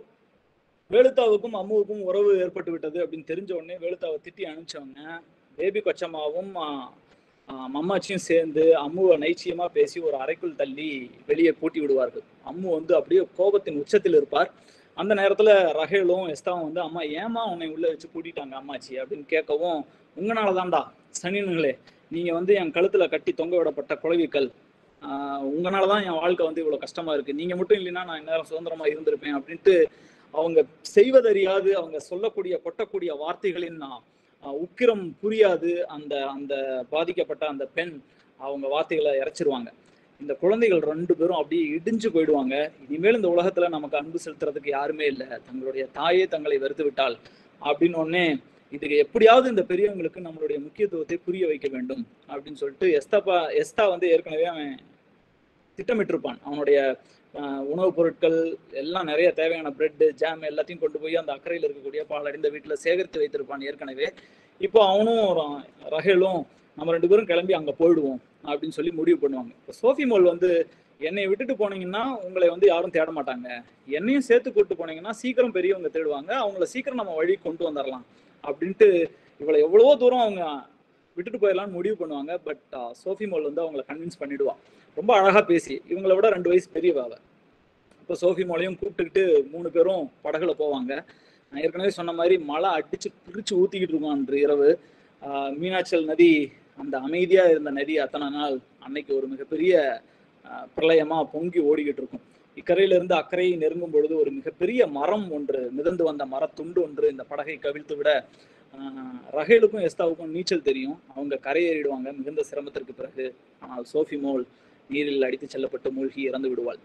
வேலுத்தாவுக்கும் அம்முவுக்கும் உறவு ஏற்பட்டு விட்டது அப்படின்னு தெரிஞ்ச உடனே வேலுத்தாவை திட்டி அனுப்பிச்சவங்க பேபி கொச்சம்மாவும் ஆஹ், ஆஹ், மம்மாச்சியும் சேர்ந்து அம்முவை நைச்சியமா பேசி ஒரு அறைக்குள் தள்ளி வெளியே பூட்டி விடுவார்கள் அம்மு வந்து அப்படியே கோபத்தின் உச்சத்தில் இருப்பார் அந்த நேரத்துல ரஹேலும் எஸ்தாவும் வந்து அம்மா ஏமா உன்னை உள்ள வச்சு பூட்டிட்டாங்க அம்மாச்சி அப்படின்னு கேட்கவும் உங்களால தான்டா சனியனுங்களே நீங்க வந்து என் கழுத்துல கட்டி தொங்க விடப்பட்ட குழவிக்கல் ஆஹ் உங்களாலதான் என் வாழ்க்கை வந்து இவ்வளவு கஷ்டமா இருக்கு நீங்க மட்டும் இல்லைன்னா நான் இந்நேரம் சுதந்திரமா இருந்திருப்பேன் அப்படின்ட்டு அவங்க செய்வதறியாது அவங்க சொல்லக்கூடிய கொட்டக்கூடிய வார்த்தைகளின் ஆஹ் உக்கிரம் புரியாது அந்த அந்த பாதிக்கப்பட்ட அந்த பெண் அவங்க வார்த்தைகளை இறைச்சிருவாங்க இந்த குழந்தைகள் ரெண்டு பேரும் அப்படியே இடிஞ்சு போயிடுவாங்க இனிமேல் இந்த உலகத்துல நமக்கு அன்பு செலுத்துறதுக்கு யாருமே இல்லை தங்களுடைய தாயே தங்களை வெறுத்து விட்டால் அப்படின்னு உடனே இதுக்கு எப்படியாவது இந்த பெரியவங்களுக்கு நம்மளுடைய முக்கியத்துவத்தை புரிய வைக்க வேண்டும் அப்படின்னு சொல்லிட்டு எஸ்தாப்பா எஸ்தா வந்து ஏற்கனவே அவன் திட்டமிட்டிருப்பான் அவனுடைய ஆஹ், உணவுப் பொருட்கள் எல்லாம் நிறைய தேவையான பிரெட் ஜாம் எல்லாத்தையும் கொண்டு போய் அந்த அக்கறையில் இருக்கக்கூடிய பாலடைந்த வீட்டில் சேகரித்து வைத்திருப்பான் ஏற்கனவே இப்போ அவனும் ர- ரஹேலும் நம்ம ரெண்டு பேரும் கிளம்பி அங்கே போயிடுவோம் அப்படின்னு சொல்லி முடிவு பண்ணுவாங்க இப்போ சோஃபி மோல் வந்து என்னை விட்டுட்டு போனீங்கன்னா உங்களை வந்து யாரும் தேட மாட்டாங்க என்னையும் சேர்த்து கூட்டு போனீங்கன்னா சீக்கிரம் பெரியவங்க தேடுவாங்க அவங்கள சீக்கிரம் நம்ம வழி கொண்டு வந்துடலாம் அப்படின்ட்டு இவளை எவ்வளவோ தூரம் அவங்க விட்டுட்டு போயிடலாம்னு முடிவு பண்ணுவாங்க பட் சோஃபி மோல் வந்து அவங்கள கன்வின்ஸ் பண்ணிடுவா ரொம்ப அழகா பேசி இவங்கள விட ரெண்டு வயசு பெரியவா அவ இப்போ சோஃபி மோலையும் கூப்பிட்டுக்கிட்டு மூணு பேரும் படகுல போவாங்க நான் ஏற்கனவே சொன்ன மாதிரி மழை அடிச்சு பிரிச்சு ஊத்திக்கிட்டு இருக்கும் அன்று இரவு ஆஹ் மீனாட்சல் நதி அந்த அமைதியா இருந்த நதி அத்தனை நாள் அன்னைக்கு ஒரு மிகப்பெரிய ஆஹ் பிரளயமா பொங்கி ஓடிக்கிட்டு இருக்கும் இக்கரையில இருந்து அக்கறையை நெருங்கும் பொழுது ஒரு மிகப்பெரிய மரம் ஒன்று மிதந்து வந்த மரத்துண்டு ஒன்று இந்த படகை கவிழ்த்து விட ஆஹ் ரஹேலுக்கும் எஸ்தாவுக்கும் நீச்சல் தெரியும் அவங்க கரையேறிடுவாங்க மிகுந்த சிரமத்திற்கு பிறகு ஆனால் சோஃபி மோல் நீரில் அடித்து செல்லப்பட்டு மூழ்கி இறந்து விடுவாள்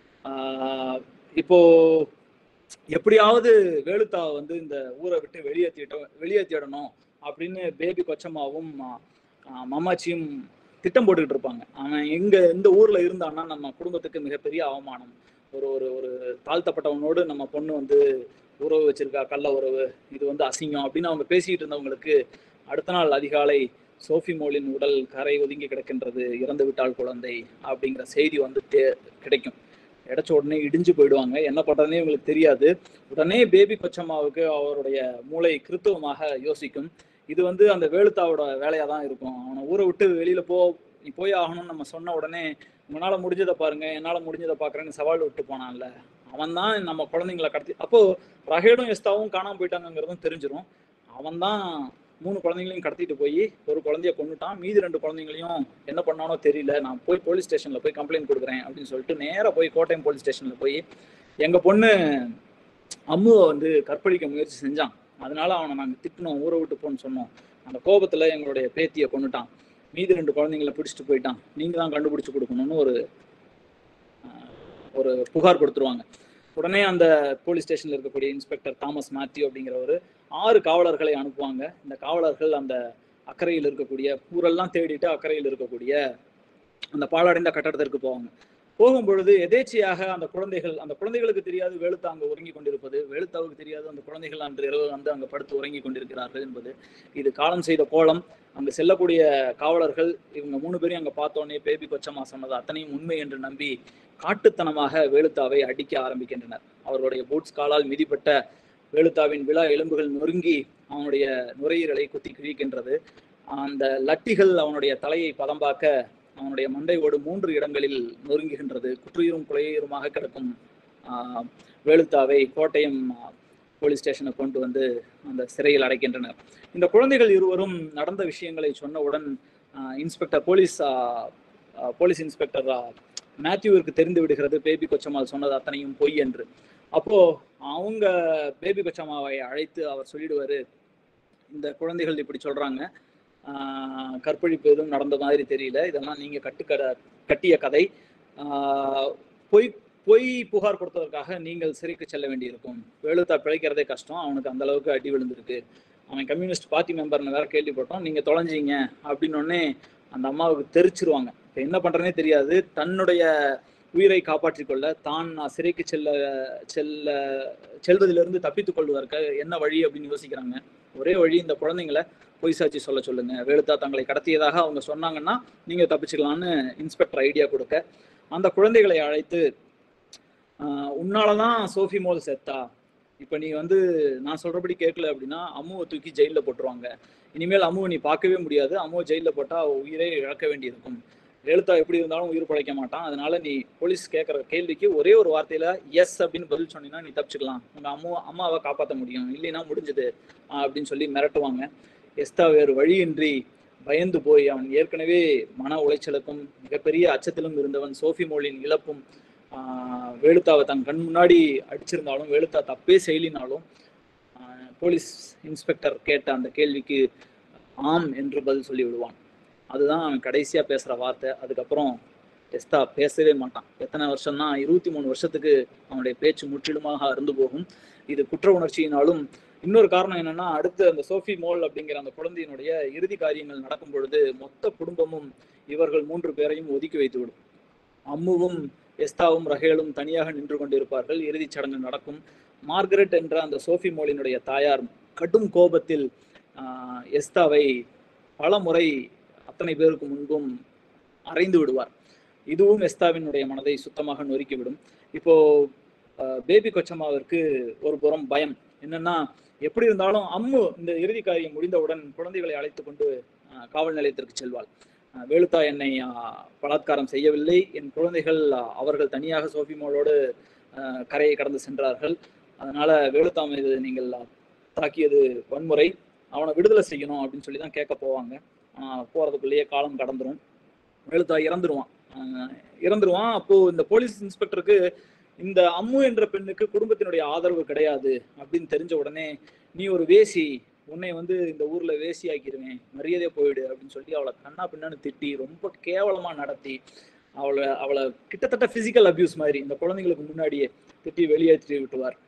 ஆஹ் இப்போ எப்படியாவது வேலுத்தா வந்து இந்த ஊரை விட்டு வெளியேற்றிட்ட வெளியேற்றிடணும் அப்படின்னு பேபி கொச்சம்மாவும் ஆஹ் மம்மாச்சியும் திட்டம் போட்டுக்கிட்டு இருப்பாங்க அவன் எங்க இந்த ஊர்ல இருந்தான்னா நம்ம குடும்பத்துக்கு மிகப்பெரிய அவமானம் ஒரு ஒரு ஒரு தாழ்த்தப்பட்டவனோடு நம்ம பொண்ணு வந்து உறவு வச்சிருக்கா கள்ள உறவு இது வந்து அசிங்கம் அப்படின்னு அவங்க பேசிக்கிட்டு இருந்தவங்களுக்கு அடுத்த நாள் அதிகாலை சோஃபி மோலின் உடல் கரை ஒதுங்கி கிடக்கின்றது இறந்து விட்டால் குழந்தை அப்படிங்கிற செய்தி வந்து தே- கிடைக்கும் கிடைச்ச உடனே இடிஞ்சு போயிடுவாங்க என்ன பண்றதுனே இவங்களுக்கு தெரியாது உடனே பேபி கொச்சம்மாவுக்கு அவருடைய மூளை கிறித்துவமாக யோசிக்கும் இது வந்து அந்த வேலுத்தாவோட வேலையா தான் இருக்கும் அவனை ஊரை விட்டு வெளியில போ நீ போய் ஆகணும்னு நம்ம சொன்ன உடனே உங்களால முடிஞ்சதை பாருங்க என்னால முடிஞ்சதை பாக்குறேன்னு சவால் விட்டு போனான்ல அவன் தான் நம்ம குழந்தைங்களை கடத்தி அப்போ ரஹேடும் எஸ்தாவும் காணாம போயிட்டாங்கிறதும் தெரிஞ்சிரும் அவன் தான் மூணு குழந்தைங்களையும் கடத்திட்டு போய் ஒரு குழந்தைய கொண்டுட்டான் மீதி ரெண்டு குழந்தைங்களையும் என்ன பண்ணானோ தெரியல நான் போய் போலீஸ் ஸ்டேஷன்ல போய் கம்ப்ளைண்ட் கொடுக்குறேன் அப்படின்னு சொல்லிட்டு நேரா போய் கோட்டயம் போலீஸ் ஸ்டேஷன்ல போய் எங்க பொண்ணு அம்முவை வந்து கற்பழிக்க முயற்சி செஞ்சான் அதனால அவனை நாங்கள் திட்டினோம் ஊரை விட்டு போன்னு சொன்னோம் அந்த கோபத்துல எங்களுடைய பேத்தியை கொண்டுட்டான் மீதி ரெண்டு குழந்தைங்கள பிடிச்சிட்டு போயிட்டான் நீங்க தான் கண்டுபிடிச்சு கொடுக்கணும்னு ஒரு ஆஹ், ஒரு புகார் கொடுத்துருவாங்க உடனே அந்த போலீஸ் ஸ்டேஷன்ல இருக்கக்கூடிய இன்ஸ்பெக்டர் தாமஸ் மேத்யூ அப்படிங்கிறவர் ஆறு காவலர்களை அனுப்புவாங்க இந்த காவலர்கள் அந்த அக்கறையில் இருக்கக்கூடிய ஊரெல்லாம் தேடிட்டு அக்கறையில் இருக்கக்கூடிய அந்த பாழடைந்த கட்டடத்திற்கு போவாங்க போகும் பொழுது எதேச்சையாக அந்த குழந்தைகள் அந்த குழந்தைகளுக்கு தெரியாது வேலுத்தா அங்க உறங்கி கொண்டிருப்பது வேலுத்தாவுக்கு தெரியாது அந்த குழந்தைகள் அன்று இரவு வந்து அங்க படுத்து உறங்கி கொண்டிருக்கிறார்கள் என்பது இது காலம் செய்த கோலம் அங்கு செல்லக்கூடிய காவலர்கள் இவங்க மூணு பேரையும் அங்க பார்த்தோன்னே பேபி கொச்சமா சொன்னது அத்தனையும் உண்மை என்று நம்பி காட்டுத்தனமாக வேலுத்தாவை அடிக்க ஆரம்பிக்கின்றனர் அவர்களுடைய பூட்ஸ் காலால் மிதிப்பட்ட வேலுத்தாவின் விழா எலும்புகள் நொறுங்கி அவனுடைய நுரையீரலை குத்தி கிழிக்கின்றது அந்த லட்டிகள் அவனுடைய தலையை பதம்பாக்க அவனுடைய மண்டை ஓடு மூன்று இடங்களில் நொறுங்குகின்றது குற்றுயிரும் குலையுருமாக கிடக்கும் ஆஹ், வேலுத்தாவை கோட்டயம் ஆஹ், போலீஸ் ஸ்டேஷனுக்கு கொண்டு வந்து அந்த சிறையில் அடைக்கின்றனர் இந்த குழந்தைகள் இருவரும் நடந்த விஷயங்களை சொன்னவுடன் ஆஹ், இன்ஸ்பெக்டர் போலீஸ் ஆஹ், ஆஹ், போலீஸ் இன்ஸ்பெக்டர் ஆஹ், மேத்யூவிற்கு தெரிந்து விடுகிறது பேபி கொச்சம்மாள் சொன்னது அத்தனையும் பொய் என்று அப்போ அவங்க பேபி கொச்சம்மாவை அழைத்து அவர் சொல்லிடுவாரு இந்த குழந்தைகள் இப்படி சொல்றாங்க ஆஹ் கற்பழிப்பு எதுவும் நடந்த மாதிரி தெரியல இதெல்லாம் நீங்க கட்டுக்கட கட்டிய கதை ஆஹ் பொய் பொய் புகார் கொடுத்ததற்காக நீங்கள் சிறைக்கு செல்ல வேண்டியிருக்கும் வேலுத்தா பிழைக்கிறதே கஷ்டம் அவனுக்கு அந்த அளவுக்கு அடி விழுந்திருக்கு அவன் கம்யூனிஸ்ட் பார்ட்டி மெம்பர்னு வேற கேள்விப்பட்டோம் நீங்க தொலைஞ்சீங்க அப்படின்னு உடனே அந்த அம்மாவுக்கு தெரிச்சிருவாங்க இப்போ என்ன பண்றதுனே தெரியாது தன்னுடைய உயிரை காப்பாற்றிக் கொள்ள தான் நான் சிறைக்கு செல்ல செல்ல செல்வதிலிருந்து தப்பித்துக் கொள்வதற்கு என்ன வழி அப்படின்னு யோசிக்கிறாங்க ஒரே வழி இந்த குழந்தைங்களை பொய் சாட்சி சொல்ல சொல்லுங்க வேலுத்தா தங்களை கடத்தியதாக அவங்க சொன்னாங்கன்னா நீங்க தப்பிச்சுக்கலாம்னு இன்ஸ்பெக்டர் ஐடியா கொடுக்க அந்த குழந்தைகளை அழைத்து ஆஹ் உன்னாலதான் சோஃபி மோல் செத்தா இப்ப நீ வந்து நான் சொல்றபடி கேட்கல அப்படின்னா அம்முவை தூக்கி ஜெயில போட்டுருவாங்க இனிமேல் அம்முவை நீ பார்க்கவே முடியாது அம்முவை ஜெயில போட்டா அவ உயிரே இழக்க வேண்டியிருக்கும் வேலுத்தா எப்படி இருந்தாலும் உயிர் பழைக்க மாட்டான் அதனால நீ போலீஸ் கேட்கற கேள்விக்கு ஒரே ஒரு வார்த்தையில எஸ் அப்படின்னு பதில் சொன்னீங்கன்னா நீ தப்பிச்சுக்கலாம் உங்க அம்மா அம்மாவை காப்பாற்ற முடியும் இல்லைன்னா முடிஞ்சது ஆஹ் அப்படின்னு சொல்லி மிரட்டுவாங்க எஸ்தா வேறு வழியின்றி பயந்து போய் அவன் ஏற்கனவே மன உளைச்சலுக்கும் மிகப்பெரிய அச்சத்திலும் இருந்தவன் சோஃபி மோலின் இழப்பும் ஆஹ் வேலுத்தாவை தன் கண் முன்னாடி அடிச்சிருந்தாலும் வேலுத்தா தப்பே செய்யலினாலும் ஆஹ் போலீஸ் இன்ஸ்பெக்டர் கேட்ட அந்த கேள்விக்கு ஆம் என்று பதில் சொல்லி விடுவான் அதுதான் அவன் கடைசியா பேசுற வார்த்தை அதுக்கப்புறம் எஸ்தா பேசவே மாட்டான் எத்தனை வருஷம்னா இருபத்தி மூணு வருஷத்துக்கு அவனுடைய பேச்சு முற்றிலுமாக அருந்து போகும் இது குற்ற உணர்ச்சியினாலும் இன்னொரு காரணம் என்னன்னா அடுத்து அந்த சோஃபி மோல் அப்படிங்கிற அந்த குழந்தையினுடைய இறுதி காரியங்கள் நடக்கும் பொழுது மொத்த குடும்பமும் இவர்கள் மூன்று பேரையும் ஒதுக்கி வைத்து விடும் அம்முவும் எஸ்தாவும் ரஹேலும் தனியாக நின்று கொண்டிருப்பார்கள் இறுதிச் சடங்கு நடக்கும் மார்கரெட் என்ற அந்த சோஃபி மோலினுடைய தாயார் கடும் கோபத்தில் ஆஹ், எஸ்தாவை பல முறை அத்தனை பேருக்கு முன்பும் அறைந்து விடுவார் இதுவும் எஸ்தாவினுடைய மனதை சுத்தமாக நொறுக்கிவிடும் இப்போ ஆஹ், பேபி கொச்சம்மாவிற்கு ஒரு புறம் பயம் என்னன்னா எப்படி இருந்தாலும் அம்மு இந்த இறுதி காரியம் முடிந்தவுடன் குழந்தைகளை அழைத்து கொண்டு ஆஹ், காவல் நிலையத்திற்கு செல்வாள் ஆஹ், வேலுத்தா என்னை ஆஹ், பலாத்காரம் செய்யவில்லை என் குழந்தைகள் ஆஹ், அவர்கள் தனியாக சோஃபி மோளோடு ஆஹ், கரையை கடந்து சென்றார்கள் அதனால வேலுத்தா மீது நீங்கள் ஆஹ், தாக்கியது வன்முறை அவனை விடுதலை செய்யணும் அப்படின்னு சொல்லி தான் கேட்க போவாங்க ஆஹ், போறதுக்குள்ளேயே காலம் கடந்துரும் வேலுத்தா இறந்துருவான் ஆஹ், இறந்துருவான் அப்போ இந்த போலீஸ் இன்ஸ்பெக்டருக்கு இந்த அம்மு என்ற பெண்ணுக்கு குடும்பத்தினுடைய ஆதரவு கிடையாது அப்படின்னு தெரிஞ்ச உடனே நீ ஒரு வேசி உன்னை வந்து இந்த ஊர்ல வேசி ஆக்கிடுவேன் மரியாதையா போயிடு அப்படின்னு சொல்லி அவளை கண்ணா பின்னான்னு திட்டி ரொம்ப கேவலமா நடத்தி அவளை அவளை கிட்டத்தட்ட பிசிக்கல் அபியூஸ் மாதிரி இந்த குழந்தைங்களுக்கு முன்னாடியே திட்டி வெளியேற்றி விட்டுவார்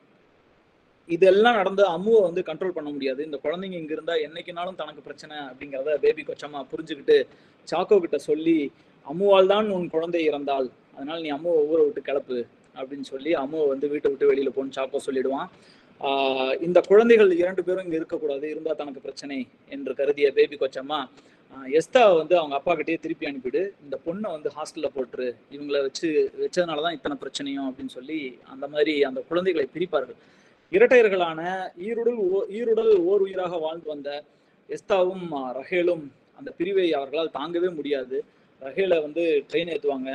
இதெல்லாம் நடந்து அம்முவை வந்து கண்ட்ரோல் பண்ண முடியாது இந்த குழந்தைங்க இங்க இருந்தா என்னைக்குனாலும் தனக்கு பிரச்சனை அப்படிங்கிறத பேபி கொச்சம்மா புரிஞ்சுக்கிட்டு சாக்கோ கிட்ட சொல்லி அம்முவால் தான் உன் குழந்தை இறந்தாள் அதனால நீ அம்முவை ஊரை விட்டு கிளப்பு அப்படின்னு சொல்லி அம்முவை வந்து வீட்டை விட்டு வெளியில போன்னு சாக்கோ சொல்லிடுவான் ஆஹ் இந்த குழந்தைகள் இரண்டு பேரும் இங்க இருக்கக்கூடாது இருந்தா தனக்கு பிரச்சனை என்று கருதிய பேபி கொச்சம்மா ஆஹ் எஸ்தாவை வந்து அவங்க அப்பா கிட்டயே திருப்பி அனுப்பிடு இந்த பொண்ணை வந்து ஹாஸ்டல்ல போட்டுரு இவங்களை வச்சு வச்சதுனாலதான் இத்தனை பிரச்சனையும் அப்படின்னு சொல்லி அந்த மாதிரி அந்த குழந்தைகளை பிரிப்பார்கள் இரட்டையர்களான ஈருடல் ஓ ஈருடல் ஓர் உயிராக வாழ்ந்து வந்த எஸ்தாவும் ஆஹ் ரஹேலும் அந்த பிரிவை அவர்களால் தாங்கவே முடியாது ரஹேலை வந்து ட்ரெயின் ஏற்றுவாங்க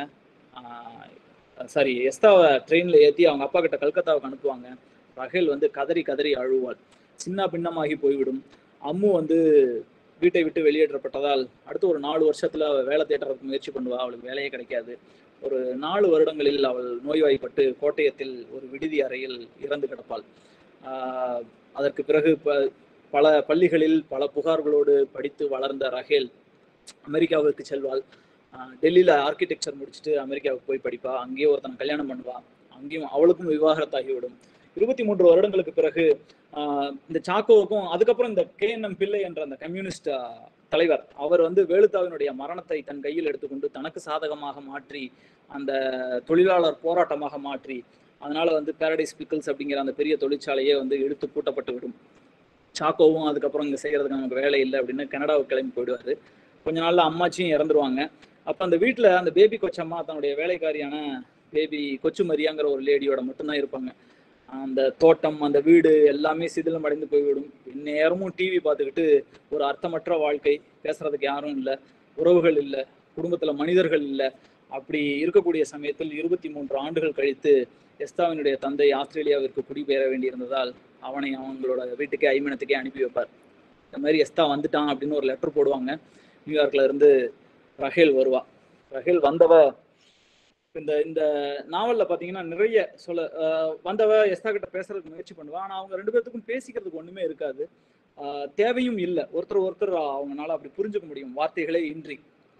சாரி எஸ்தாவை ட்ரெயினில் ஏற்றி அவங்க அப்பா கிட்ட கல்கத்தாவுக்கு அனுப்புவாங்க ரஹேல் வந்து கதறி கதறி அழுவாள் சின்ன பின்னமாகி போய்விடும் அம்மு வந்து வீட்டை விட்டு வெளியேற்றப்பட்டதால் அடுத்து ஒரு நாலு வருஷத்துல அவள் வேலை தேடுறதுக்கு முயற்சி பண்ணுவா அவளுக்கு வேலையே கிடைக்காது ஒரு நாலு வருடங்களில் அவள் நோய்வாய்ப்பட்டு கோட்டயத்தில் ஒரு விடுதி அறையில் இறந்து கிடப்பாள் ஆஹ் அதற்கு பிறகு ப- பல பள்ளிகளில் பல புகார்களோடு படித்து வளர்ந்த ரஹேல் அமெரிக்காவிற்கு செல்வாள் ஆஹ் டெல்லியில ஆர்கிடெக்சர் முடிச்சுட்டு அமெரிக்காவுக்கு போய் படிப்பா அங்கேயே ஒருத்தனை கல்யாணம் பண்ணுவா அங்கேயும் அவளுக்கும் விவாகரத்தாகிவிடும் இருபத்தி மூன்று வருடங்களுக்கு பிறகு ஆஹ் இந்த சாக்கோவுக்கும் அதுக்கப்புறம் இந்த கே என் எம் பிள்ளை என்ற அந்த கம்யூனிஸ்ட் ஆஹ், தலைவர் அவர் வந்து வேலுத்தாவினுடைய மரணத்தை தன் கையில் எடுத்துக்கொண்டு தனக்கு சாதகமாக மாற்றி அந்த தொழிலாளர் போராட்டமாக மாற்றி அதனால வந்து பாரடைஸ் பிக்கிள்ஸ் அப்படிங்கிற அந்த பெரிய தொழிற்சாலையே வந்து இழுத்து பூட்டப்பட்டு விடும் சாக்கோவும் அதுக்கப்புறம் இங்க செய்யறதுக்கு நமக்கு வேலை இல்லை அப்படின்னு கனடாவுக்கு கிளம்பி போயிடுவாரு கொஞ்ச நாள்ல அம்மாச்சியும் இறந்துருவாங்க அப்ப அந்த வீட்டுல அந்த பேபி கொச்சம்மா தன்னுடைய வேலைக்காரியான பேபி கொச்சு மரியாங்கிற ஒரு லேடியோட மட்டும்தான் இருப்பாங்க அந்த தோட்டம் அந்த வீடு எல்லாமே சிதிலம் அடைந்து போய்விடும் நேரமும் டிவி பார்த்துக்கிட்டு ஒரு அர்த்தமற்ற வாழ்க்கை பேசுறதுக்கு யாரும் இல்லை உறவுகள் இல்லை குடும்பத்துல மனிதர்கள் இல்லை அப்படி இருக்கக்கூடிய சமயத்தில் இருபத்தி மூன்று ஆண்டுகள் கழித்து எஸ்தாவினுடைய தந்தை ஆஸ்திரேலியாவிற்கு குடிபெயர வேண்டியிருந்ததால் அவனை அவங்களோட வீட்டுக்கே ஐமனத்துக்கே அனுப்பி வைப்பார் இந்த மாதிரி எஸ்தா வந்துட்டான் அப்படின்னு ஒரு லெட்டர் போடுவாங்க நியூயார்க்ல இருந்து ரஹேல் வருவா ரஹேல் வந்தவ இந்த இந்த நாவல்ல பாத்தீங்கன்னா நிறைய சொல்ல ஆஹ் வந்தவ எஸ்தா கிட்ட பேசுறதுக்கு முயற்சி பண்ணுவா ஆனா அவங்க ரெண்டு பேர்த்துக்கும் பேசிக்கிறதுக்கு ஒண்ணுமே இருக்காது ஆஹ் தேவையும் இல்லை ஒருத்தர் ஒருத்தர் அவங்கனால அப்படி புரிஞ்சுக்க முடியும் வார்த்தைகளே இன்றி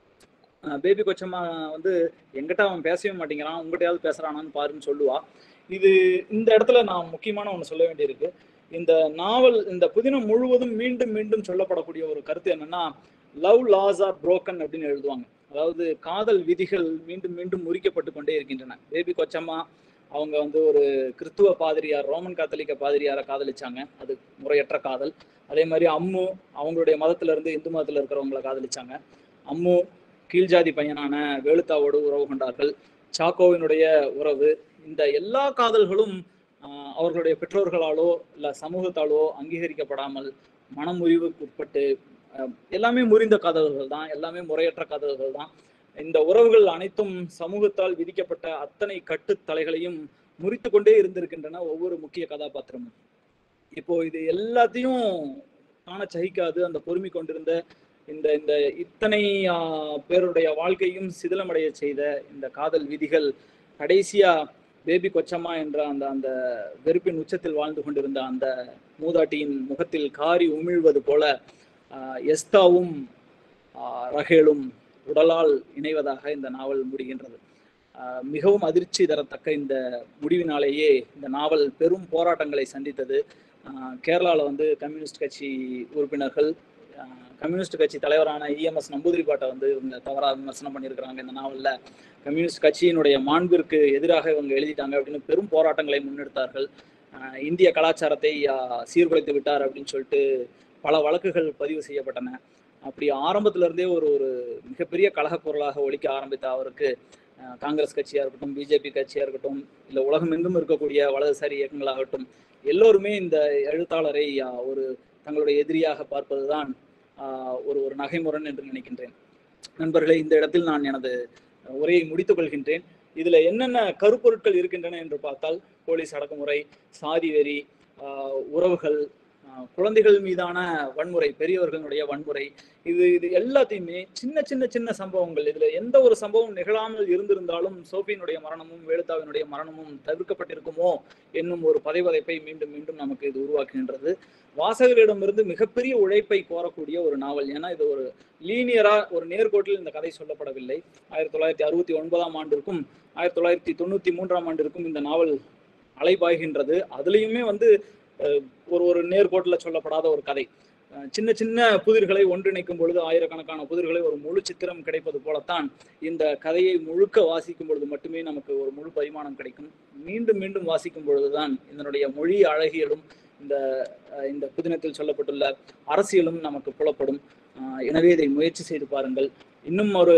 பேபி கொச்சம்மா வந்து எங்கிட்ட அவன் பேசவே மாட்டேங்கிறான் உங்ககிட்டயாவது பேசுறானான்னு பாருன்னு சொல்லுவா இது இந்த இடத்துல நான் முக்கியமான ஒன்று சொல்ல வேண்டியிருக்கு இந்த நாவல் இந்த புதினம் முழுவதும் மீண்டும் மீண்டும் சொல்லப்படக்கூடிய ஒரு கருத்து என்னன்னா லவ் லாஸ் ஆர் broken அப்படின்னு எழுதுவாங்க அதாவது காதல் விதிகள் மீண்டும் மீண்டும் முறிக்கப்பட்டு கொண்டே இருக்கின்றன பேபி கொச்சம்மா அவங்க வந்து ஒரு கிறிஸ்துவ பாதிரியார் ரோமன் காத்தலிக்க பாதிரியாரை காதலிச்சாங்க அது முறையற்ற காதல் அதே மாதிரி அம்மு அவங்களுடைய மதத்துல இருந்து இந்து மதத்துல இருக்கிறவங்கள காதலிச்சாங்க அம்மு கீழ்ஜாதி பையனான வேலுத்தாவோடு உறவு கொண்டார்கள் சாக்கோவினுடைய உறவு இந்த எல்லா காதல்களும் ஆஹ், அவர்களுடைய பெற்றோர்களாலோ இல்ல சமூகத்தாலோ அங்கீகரிக்கப்படாமல் மனமுறிவுக்கு உட்பட்டு ஆஹ், எல்லாமே முறிந்த காதல்கள் தான் எல்லாமே முறையற்ற காதல்கள் தான் இந்த உறவுகள் அனைத்தும் சமூகத்தால் விதிக்கப்பட்ட அத்தனை கட்டுத்தலைகளையும் முறித்து கொண்டே இருந்திருக்கின்றன ஒவ்வொரு முக்கிய கதாபாத்திரமும் இப்போ இது எல்லாத்தையும் காண சகிக்காது அந்த பொறுமை கொண்டிருந்த இந்த இந்த இத்தனை ஆஹ், பேருடைய வாழ்க்கையும் சிதிலமடைய செய்த இந்த காதல் விதிகள் கடைசியா பேபி கொச்சம்மா என்ற அந்த அந்த வெறுப்பின் உச்சத்தில் வாழ்ந்து கொண்டிருந்த அந்த மூதாட்டியின் முகத்தில் காரி உமிழ்வது போல ஆஹ், எஸ்தாவும் ஆஹ், ரஹேலும் உடலால் இணைவதாக இந்த நாவல் முடிகின்றது ஆஹ், மிகவும் அதிர்ச்சி தரத்தக்க இந்த முடிவினாலேயே இந்த நாவல் பெரும் போராட்டங்களை சந்தித்தது ஆஹ், கேரளால வந்து கம்யூனிஸ்ட் கட்சி உறுப்பினர்கள் ஆஹ், கம்யூனிஸ்ட் கட்சி தலைவரான இஎம்எஸ் நம்பூதிரி பாட்டை வந்து இவங்க தவறாக விமர்சனம் பண்ணியிருக்கிறாங்க இந்த நாவல்ல கம்யூனிஸ்ட் கட்சியினுடைய மாண்பிற்கு எதிராக இவங்க எழுதிட்டாங்க அப்படின்னு பெரும் போராட்டங்களை முன்னெடுத்தார்கள் ஆஹ், இந்திய கலாச்சாரத்தை ஆஹ், சீர்குலைத்து விட்டார் அப்படின்னு சொல்லிட்டு பல வழக்குகள் பதிவு செய்யப்பட்டன அப்படி ஆரம்பத்துல இருந்தே ஒரு ஒரு மிகப்பெரிய கலகப் பொருளாக ஒழிக்க ஆரம்பித்த அவருக்கு ஆஹ், காங்கிரஸ் கட்சியா இருக்கட்டும் பிஜேபி கட்சியா இருக்கட்டும் இல்ல உலகமெங்கும் இருக்கக்கூடிய வலதுசாரி இயக்கங்களாகட்டும் எல்லோருமே இந்த எழுத்தாளரை ஆஹ், ஒரு தங்களுடைய எதிரியாக பார்ப்பதுதான் ஆஹ், ஒரு ஒரு நகைமுரண் என்று நினைக்கின்றேன் நண்பர்களே இந்த இடத்தில் நான் எனது உரையை முடித்துக் கொள்கின்றேன் இதுல என்னென்ன கருப்பொருட்கள் இருக்கின்றன என்று பார்த்தால் போலீஸ் அடக்குமுறை சாதி வெறி ஆஹ், உறவுகள் ஆஹ், குழந்தைகள் மீதான வன்முறை பெரியவர்களுடைய வன்முறை இது இது எல்லாத்தையுமே சின்ன சின்ன சின்ன சம்பவங்கள் இதுல எந்த ஒரு சம்பவம் நிகழாமல் இருந்திருந்தாலும் சோஃபியினுடைய மரணமும் வேலுத்தாவினுடைய மரணமும் தவிர்க்கப்பட்டிருக்குமோ என்னும் ஒரு பதைவதைப்பை மீண்டும் மீண்டும் நமக்கு இது உருவாக்குகின்றது வாசகரிடமிருந்து மிகப்பெரிய உழைப்பை கோரக்கூடிய ஒரு நாவல் ஏன்னா இது ஒரு லீனியரா ஒரு நேர்கோட்டில் இந்த கதை சொல்லப்படவில்லை ஆயிரத்தி தொள்ளாயிரத்தி அறுபத்தி ஒன்பதாம் ஆண்டிற்கும் ஆயிரத்தி தொள்ளாயிரத்தி தொண்ணூத்தி மூன்றாம் ஆண்டிற்கும் இந்த நாவல் அலைபாய்கின்றது அதுலயுமே வந்து அஹ், ஒரு ஒரு நேர்கோட்டில் சொல்லப்படாத ஒரு கதை அஹ், சின்ன சின்ன புதிர்களை ஒன்றிணைக்கும் பொழுது ஆயிரக்கணக்கான புதிர்களை ஒரு முழு சித்திரம் கிடைப்பது போலத்தான் இந்த கதையை முழுக்க வாசிக்கும் பொழுது மட்டுமே நமக்கு ஒரு முழு பரிமாணம் கிடைக்கும் மீண்டும் மீண்டும் வாசிக்கும் பொழுதுதான் இதனுடைய மொழி அழகியலும் இந்த அஹ், இந்த புதினத்தில் சொல்லப்பட்டுள்ள அரசியலும் நமக்கு புலப்படும் அஹ், எனவே இதை முயற்சி செய்து பாருங்கள் இன்னும் ஒரு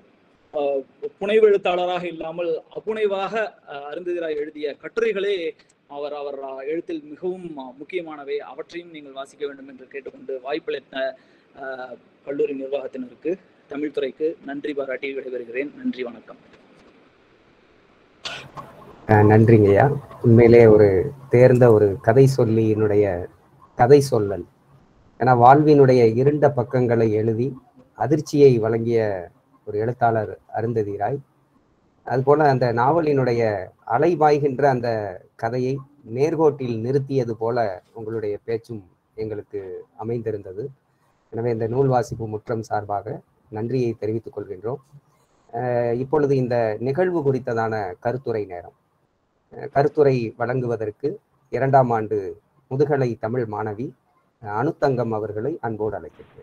அஹ், புனைவு எழுத்தாளராக இல்லாமல் அப்புனைவாக அஹ், அருந்ததிராய் எழுதிய கட்டுரைகளே அவர் அவர் அஹ், எழுத்தில் மிகவும் அஹ், முக்கியமானவை அவற்றையும் நீங்கள் வாசிக்க வேண்டும் என்று கேட்டுக்கொண்டு வாய்ப்பளித்த அஹ், கல்லூரி நிர்வாகத்தினருக்கு தமிழ்துறைக்கு நன்றி பாராட்டி விடைபெறுகிறேன் நன்றி வணக்கம் அஹ் நன்றிங்கய்யா உண்மையிலே ஒரு தேர்ந்த ஒரு கதை சொல்லியினுடைய கதை சொல்லல் ஏன்னா வாழ்வினுடைய இருண்ட பக்கங்களை எழுதி அதிர்ச்சியை வழங்கிய ஒரு எழுத்தாளர் அருந்ததி ராய் அதுபோல அந்த நாவலினுடைய அலைபாய்கின்ற அந்த கதையை நேர்கோட்டில் நிறுத்தியது போல உங்களுடைய பேச்சும் எங்களுக்கு அமைந்திருந்தது எனவே இந்த நூல் வாசிப்பு முற்றம் சார்பாக நன்றியை தெரிவித்துக் கொள்கின்றோம் அஹ் இப்பொழுது இந்த நிகழ்வு குறித்ததான கருத்துரை நேரம் அஹ் கருத்துரை வழங்குவதற்கு இரண்டாம் ஆண்டு முதுகலை தமிழ் மாணவி அஹ் அனுத்தங்கம் அவர்களை அன்போடு அழைக்கின்றேன்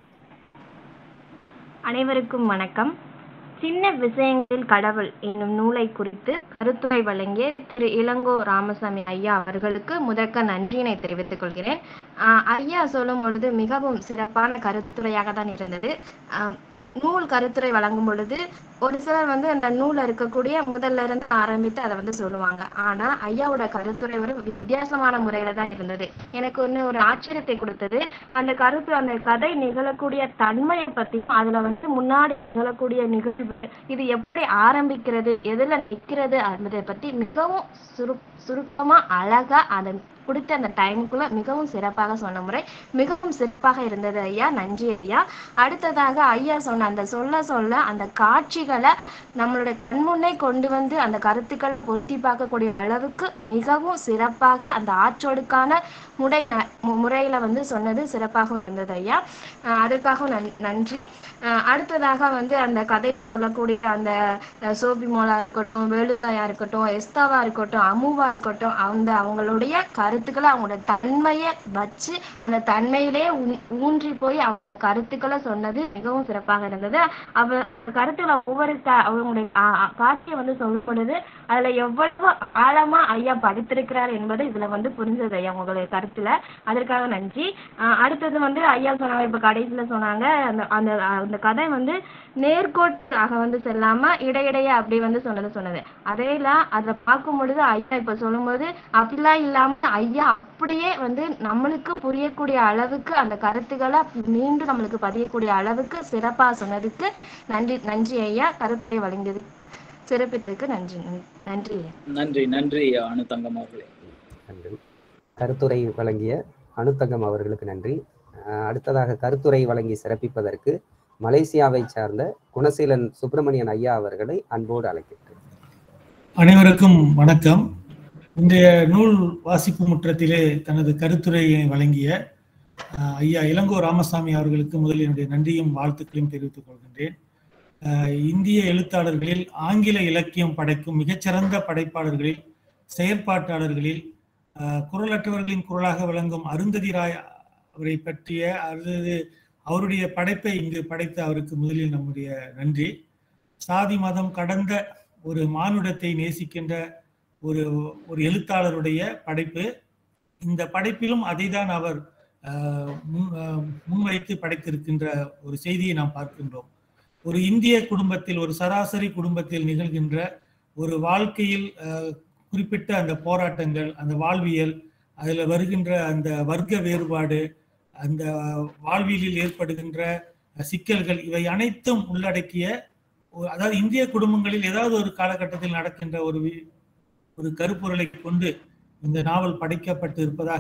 அனைவருக்கும் வணக்கம் சின்ன விஷயங்களில் கடவுள் என்னும் நூலை குறித்து கருத்துரை வழங்கிய திரு இளங்கோ ராமசாமி ஐயா அவர்களுக்கு முதற்க நன்றியினை தெரிவித்துக் கொள்கிறேன் ஆஹ் ஐயா சொல்லும் பொழுது மிகவும் சிறப்பான கருத்துரையாக தான் இருந்தது ஆஹ் நூல் கருத்துரை வழங்கும் பொழுது ஒரு சிலர் வந்து அந்த நூல்ல இருக்கக்கூடிய முதல்ல இருந்து ஆரம்பித்து அதை வந்து சொல்லுவாங்க ஆனா ஐயாவோட கருத்துரை ஒரு வித்தியாசமான முறையில தான் இருந்தது எனக்கு ஒண்ணு ஒரு ஆச்சரியத்தை கொடுத்தது அந்த கருத்து அந்த கதை நிகழக்கூடிய தன்மையை பத்தியும் அதுல வந்து முன்னாடி நிகழக்கூடிய நிகழ்வு இது எப்படி ஆரம்பிக்கிறது எதுல நிக்கிறது என்பதை பத்தி மிகவும் சுரு சுருக்கமா அழகா அதன் கொடுத்த அந்த டைமுக்குள்ள மிகவும் சிறப்பாக சொன்ன முறை மிகவும் சிறப்பாக இருந்தது ஐயா நன்றி ஐயா அடுத்ததாக ஐயா சொன்ன அந்த சொல்ல சொல்ல அந்த காட்சிகளை நம்மளுடைய கண்முன்னே கொண்டு வந்து அந்த கருத்துக்கள் பொருத்தி பார்க்கக்கூடிய அளவுக்கு மிகவும் சிறப்பாக அந்த ஆற்றோடுக்கான முறை மு- முறையில வந்து சொன்னது சிறப்பாக இருந்தது ஐயா அஹ் அதற்காக நன் நன்றி அஹ் அடுத்ததாக வந்து அந்த கதை சொல்லக்கூடிய அந்த அஹ், சோபி மோலா இருக்கட்டும் வேலுதாயா இருக்கட்டும் எஸ்தாவா இருக்கட்டும் அமுவா இருக்கட்டும் அந்த அவங்களுடைய கருத்துக்களை அவங்களோட தன்மையை வச்சு அந்த தன்மையிலே ஊ- ஊன்றி போய் அவங்க கருத்துக்களை சொன்னது மிகவும் சிறப்பாக இருந்தது அவ கருத்துல ஒவ்வொரு க- அவங்களுடைய ஆ- ஆ- காட்சியை வந்து சொல்லும் பொழுது அதுல எவ்வளவு ஆழமா ஐயா படித்திருக்கிறார் என்பது இதுல வந்து புரிஞ்சது ஐயா உங்களுடைய கருத்துல அதற்காக நன்றி ஆஹ் அடுத்தது வந்து ஐயா சொன்னாங்க இப்ப கடைசியில சொன்னாங்க அந்த அந்த அந்த கதை வந்து நேர்கோட்டாக வந்து செல்லாம இடையிடையே அப்படி வந்து சொன்னது சொன்னது அதையெல்லாம் அதை பார்க்கும் பொழுது ஐயா இப்ப சொல்லும்போது அப்படிலாம் இல்லாம ஐயா அப்படியே வந்து நம்மளுக்கு புரியக்கூடிய அளவுக்கு அந்த கருத்துக்களை மீண்டும் நம்மளுக்கு பதியக்கூடிய அளவுக்கு சிறப்பா சொன்னதுக்கு நன்றி நன்றி ஐயா கருத்தை வழங்கியது சிறப்பித்ததுக்கு நன்றி நன்றி ஐயா நன்றி நன்றி அனுதங்கம் அவர்களே நன்றி கருத்துரை வழங்கிய அனுத்தங்கம் அவர்களுக்கு நன்றி அஹ் அடுத்ததாக கருத்துரை வழங்கி சிறப்பிப்பதற்கு மலேசியாவை சார்ந்த குணசீலன் சுப்பிரமணியன் ஐயா அவர்களை அன்போடு அழைக்கின்றேன் அனைவருக்கும் வணக்கம் இன்றைய நூல் வாசிப்பு முற்றத்திலே தனது கருத்துரையை வழங்கிய அஹ், ஐயா இளங்கோ ராமசாமி அவர்களுக்கு முதலில் என்னுடைய நன்றியும் வாழ்த்துக்களையும் தெரிவித்துக் கொள்கின்றேன் அஹ், இந்திய எழுத்தாளர்களில் ஆங்கில இலக்கியம் படைக்கும் மிகச்சிறந்த படைப்பாளர்களில் செயற்பாட்டாளர்களில் அஹ், குரலற்றவர்களின் குரலாக விளங்கும் அருந்ததி ராய் அவரை பற்றிய அல்லது அவருடைய படைப்பை இங்கு படைத்த அவருக்கு முதலில் நம்முடைய நன்றி சாதி மதம் கடந்த ஒரு மானுடத்தை நேசிக்கின்ற ஒரு ஒரு எழுத்தாளருடைய படைப்பு இந்த படைப்பிலும் அதைதான் அவர் ஆஹ், முன் ஆஹ், முன்வைத்து படைத்திருக்கின்ற ஒரு செய்தியை நாம் பார்க்கின்றோம் ஒரு இந்திய குடும்பத்தில் ஒரு சராசரி குடும்பத்தில் நிகழ்கின்ற ஒரு வாழ்க்கையில் ஆஹ், குறிப்பிட்ட அந்த போராட்டங்கள் அந்த வாழ்வியல் அதில் வருகின்ற அந்த வர்க்க வேறுபாடு அந்த வாழ்வியலில் ஏற்படுகின்ற சிக்கல்கள் இவை அனைத்தும் உள்ளடக்கிய ஒரு- அதாவது இந்திய குடும்பங்களில் ஏதாவது ஒரு காலகட்டத்தில் நடக்கின்ற ஒரு வி- ஒரு கருப்பொருளை கொண்டு இந்த நாவல் படைக்கப்பட்டு இருப்பதாக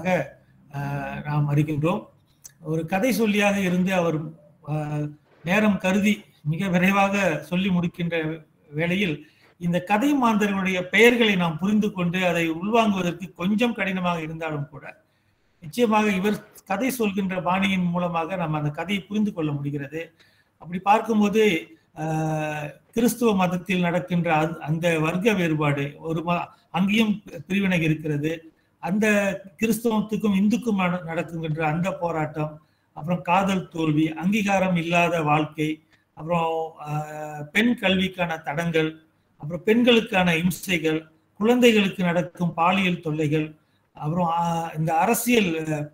ஆஹ், நாம் அறிகின்றோம் ஒரு கதை சொல்லியாக இருந்து அவர் ஆஹ், நேரம் கருதி மிக விரைவாக சொல்லி முடிக்கின்ற வேளையில் இந்த கதை மாந்தர்களுடைய பெயர்களை நாம் புரிந்து கொண்டு அதை உள்வாங்குவதற்கு கொஞ்சம் கடினமாக இருந்தாலும் கூட நிச்சயமாக இவர் கதை சொல்கின்ற பாணியின் மூலமாக நம்ம அந்த கதையை புரிந்து கொள்ள முடிகிறது அப்படி பார்க்கும்போது ஆஹ், கிறிஸ்துவ மதத்தில் நடக்கின்ற அந்த- அந்த வர்க்க வேறுபாடு ஒரு ம அங்கேயும் பிரிவினை இருக்கிறது அந்த கிறிஸ்தவத்துக்கும் இந்துக்கும் நட- நடக்குகின்ற அந்த போராட்டம் அப்புறம் காதல் தோல்வி அங்கீகாரம் இல்லாத வாழ்க்கை அப்புறம் ஆஹ், பெண் கல்விக்கான தடங்கள் அப்புறம் பெண்களுக்கான இம்சைகள் குழந்தைகளுக்கு நடக்கும் பாலியல் தொல்லைகள் அப்புறம் ஆஹ், இந்த அரசியல்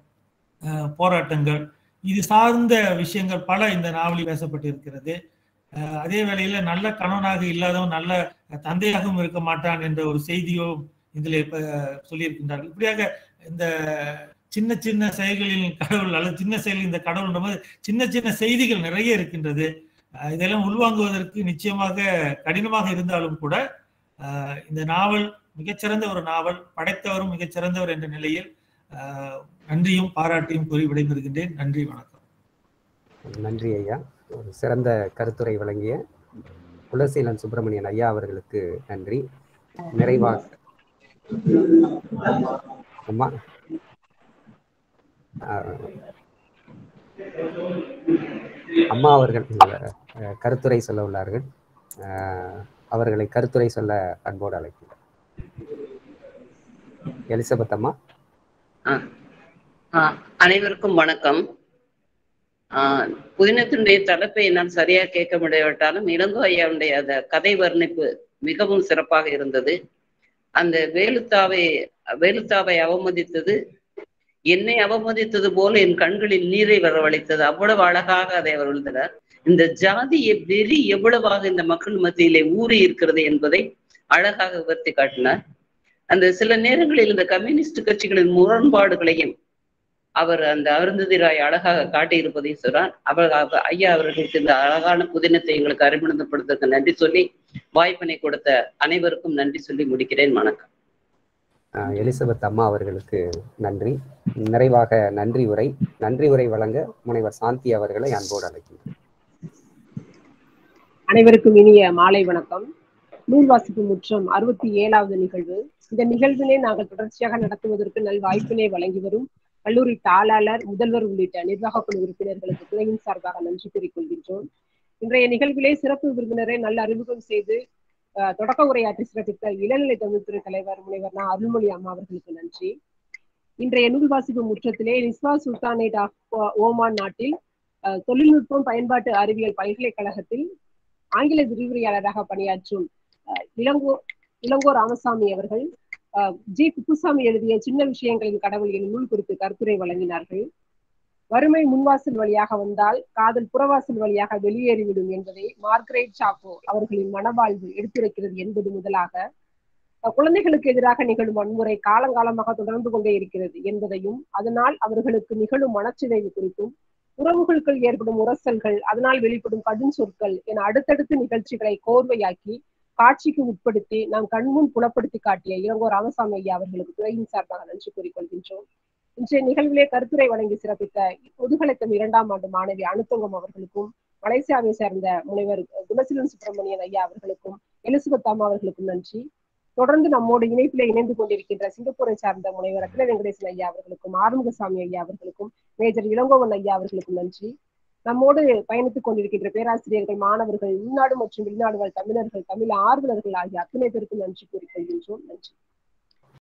ஆஹ், போராட்டங்கள் இது சார்ந்த விஷயங்கள் பல இந்த நாவலில் பேசப்பட்டிருக்கிறது ஆஹ், அதே வேளையில நல்ல கணவனாக இல்லாதவன் நல்ல தந்தையாகவும் இருக்க மாட்டான் என்ற ஒரு செய்தியும் இதில் இப்ப சொல்லியிருக்கின்றார்கள் இப்படியாக இந்த சின்ன சின்ன செயல்களில் கடவுள் அல்லது சின்ன செயலில் இந்த கடவுள்ன்ற மாதிரி சின்ன சின்ன செய்திகள் நிறைய இருக்கின்றது அஹ் இதெல்லாம் உள்வாங்குவதற்கு நிச்சயமாக கடினமாக இருந்தாலும் கூட அஹ் இந்த நாவல் மிகச்சிறந்த ஒரு நாவல் படைத்தவரும் மிகச்சிறந்தவர் என்ற நிலையில் அஹ் நன்றியும் பாராட்டியும் கூறி விடைபெறுகின்றேன் நன்றி வணக்கம் நன்றி ஐயா ஒரு சிறந்த கருத்துரை வழங்கிய குலசீலன் சுப்பிரமணியன் ஐயா அவர்களுக்கு நன்றி நிறைவாக அம்மா ஆஹ், அம்மா அவர்கள் அஹ், கருத்துரை சொல்ல உள்ளார்கள் ஆஹ், அவர்களை கருத்துரை சொல்ல அன்போடு அழைக்கிறேன் எலிசபெத் அம்மா ஆ. ஆ, அனைவருக்கும் வணக்கம் ஆ, புதினத்தினுடைய தலைப்பை என்னால் சரியா கேட்க முடியாவிட்டாலும் இளங்கோ ஐயாவுடைய அந்த கதை வர்ணிப்பு மிகவும் சிறப்பாக இருந்தது அந்த வேலுத்தாவை வேலுத்தாவை அவமதித்தது என்னை அவமதித்தது போல என் கண்களில் நீரை வரவழைத்தது அவ்வளவு அழகாக அதை அவர் எழுதினார் இந்த ஜாதிய வெறி எவ்வளவாக இந்த மக்கள் மத்தியிலே ஊறி இருக்கிறது என்பதை அழகாக விவர்த்தி காட்டினார் அந்த சில நேரங்களில் இந்த கம்யூனிஸ்ட் கட்சிகளின் முரண்பாடுகளையும் அவர் அந்த அருந்ததி ராய் அழகாக காட்டியிருப்பதையும் சொல்றார் அவர் அவ- ஐயா அவர்களுக்கு இந்த அழகான புதினத்தை எங்களுக்கு அறிமுகப்படுத்துவதற்கு நன்றி சொல்லி வாய்ப்பினை கொடுத்த அனைவருக்கும் நன்றி சொல்லி முடிக்கிறேன் வணக்கம் ஆஹ், எலிசபெத் அம்மா அவர்களுக்கு நன்றி நிறைவாக நன்றி உரை நன்றி உரை வழங்க முனைவர் சாந்தி அவர்களை அன்போடு அழைக்கிறேன் அனைவருக்கும் இனிய மாலை வணக்கம் நூல் வாசிப்பு முற்றம் அறுபத்தி ஏழாவது நிகழ்வு இந்த நிகழ்வினை நாங்கள் தொடர்ச்சியாக நடத்துவதற்கு நல் வாய்ப்பினை வழங்கி வரும் கல்லூரி தாளாளர் முதல்வர் உள்ளிட்ட நிர்வாக குழு உறுப்பினர்களுக்கு துறையின் சார்பாக நன்றி கூறிக்கொள்கின்றோம் இன்றைய நிகழ்விலே சிறப்பு விருந்தினரை நல்ல அறிமுகம் செய்து அஹ், தொடக்க உரையாற்றி சிறப்பித்த இளநிலை தமிழ்துறை தலைவர் முனைவர் நா. அருள்மொழி அம்மா அவர்களுக்கு நன்றி இன்றைய நூல் வாசிப்பு முற்றத்திலே நிஸ்வா சுல்தானேட் ஆஃப் ஓமான் நாட்டில் அஹ், தொழில்நுட்பம் பயன்பாட்டு அறிவியல் பல்கலைக்கழகத்தில் ஆங்கில விரிவுரையாளராக பணியாற்றும் அஹ், இளங்கோ இளங்கோ ராமசாமி அவர்கள் அஹ், ஜி குப்புசாமி எழுதிய சின்ன விஷயங்களின் கடவுள் எனும் நூல் குறித்து கருத்துரை வழங்கினார்கள் வறுமை முன்வாசல் வழியாக வந்தால் காதல் புறவாசல் வழியாக வெளியேறிவிடும் என்பதை மார்கரெட் சாக்கோ அவர்களின் மனவாழ்வு எடுத்துரைக்கிறது என்பது முதலாக அஹ், குழந்தைகளுக்கு எதிராக நிகழும் வன்முறை காலங்காலமாக தொடர்ந்து கொண்டே இருக்கிறது என்பதையும் அதனால் அவர்களுக்கு நிகழும் மனச்சிதைவு குறித்தும் உறவுகளுக்குள் ஏற்படும் உரசல்கள் அதனால் வெளிப்படும் கடும் சொற்கள் என அடுத்தடுத்து நிகழ்ச்சிகளை கோர்வையாக்கி காட்சிக்கு உட்படுத்தி நாம் கண்முன் புலப்படுத்தி காட்டிய இளங்கோ ராமசாமி ஐயா அவர்களுக்கு துறையின் சார்பாக நன்றி கூறிக்கொள்கின்றோம் இன்றைய நிகழ்விலே கருத்துரை வழங்கி சிறப்பித்த முதுகலைத்தம் இரண்டாம் ஆண்டு மாணவி அனுத்தங்கம் அவர்களுக்கும் மலேசியாவை சேர்ந்த முனைவர் குணசீலன் சுப்பிரமணியன் ஐயா அவர்களுக்கும் எலிசபெத் அம்மா அவர்களுக்கும் நன்றி தொடர்ந்து நம்மோடு இணைப்பிலே இணைந்து கொண்டிருக்கின்ற சிங்கப்பூரை சார்ந்த முனைவர் அகில வெங்கடேசன் ஐயா அவர்களுக்கும் ஆறுமுகசாமி ஐயா அவர்களுக்கும் மேஜர் இளங்கோவன் ஐயா அவர்களுக்கும் நன்றி நம்மோடு பயணித்துக் கொண்டிருக்கின்ற பேராசிரியர்கள் மாணவர்கள் உள்நாடு மற்றும் வெளிநாடு வாழ் தமிழர்கள் தமிழ் ஆர்வலர்கள் ஆகிய அத்தனை பேருக்கும் நன்றி கூறிக்கொள்கின்றோம் நன்றி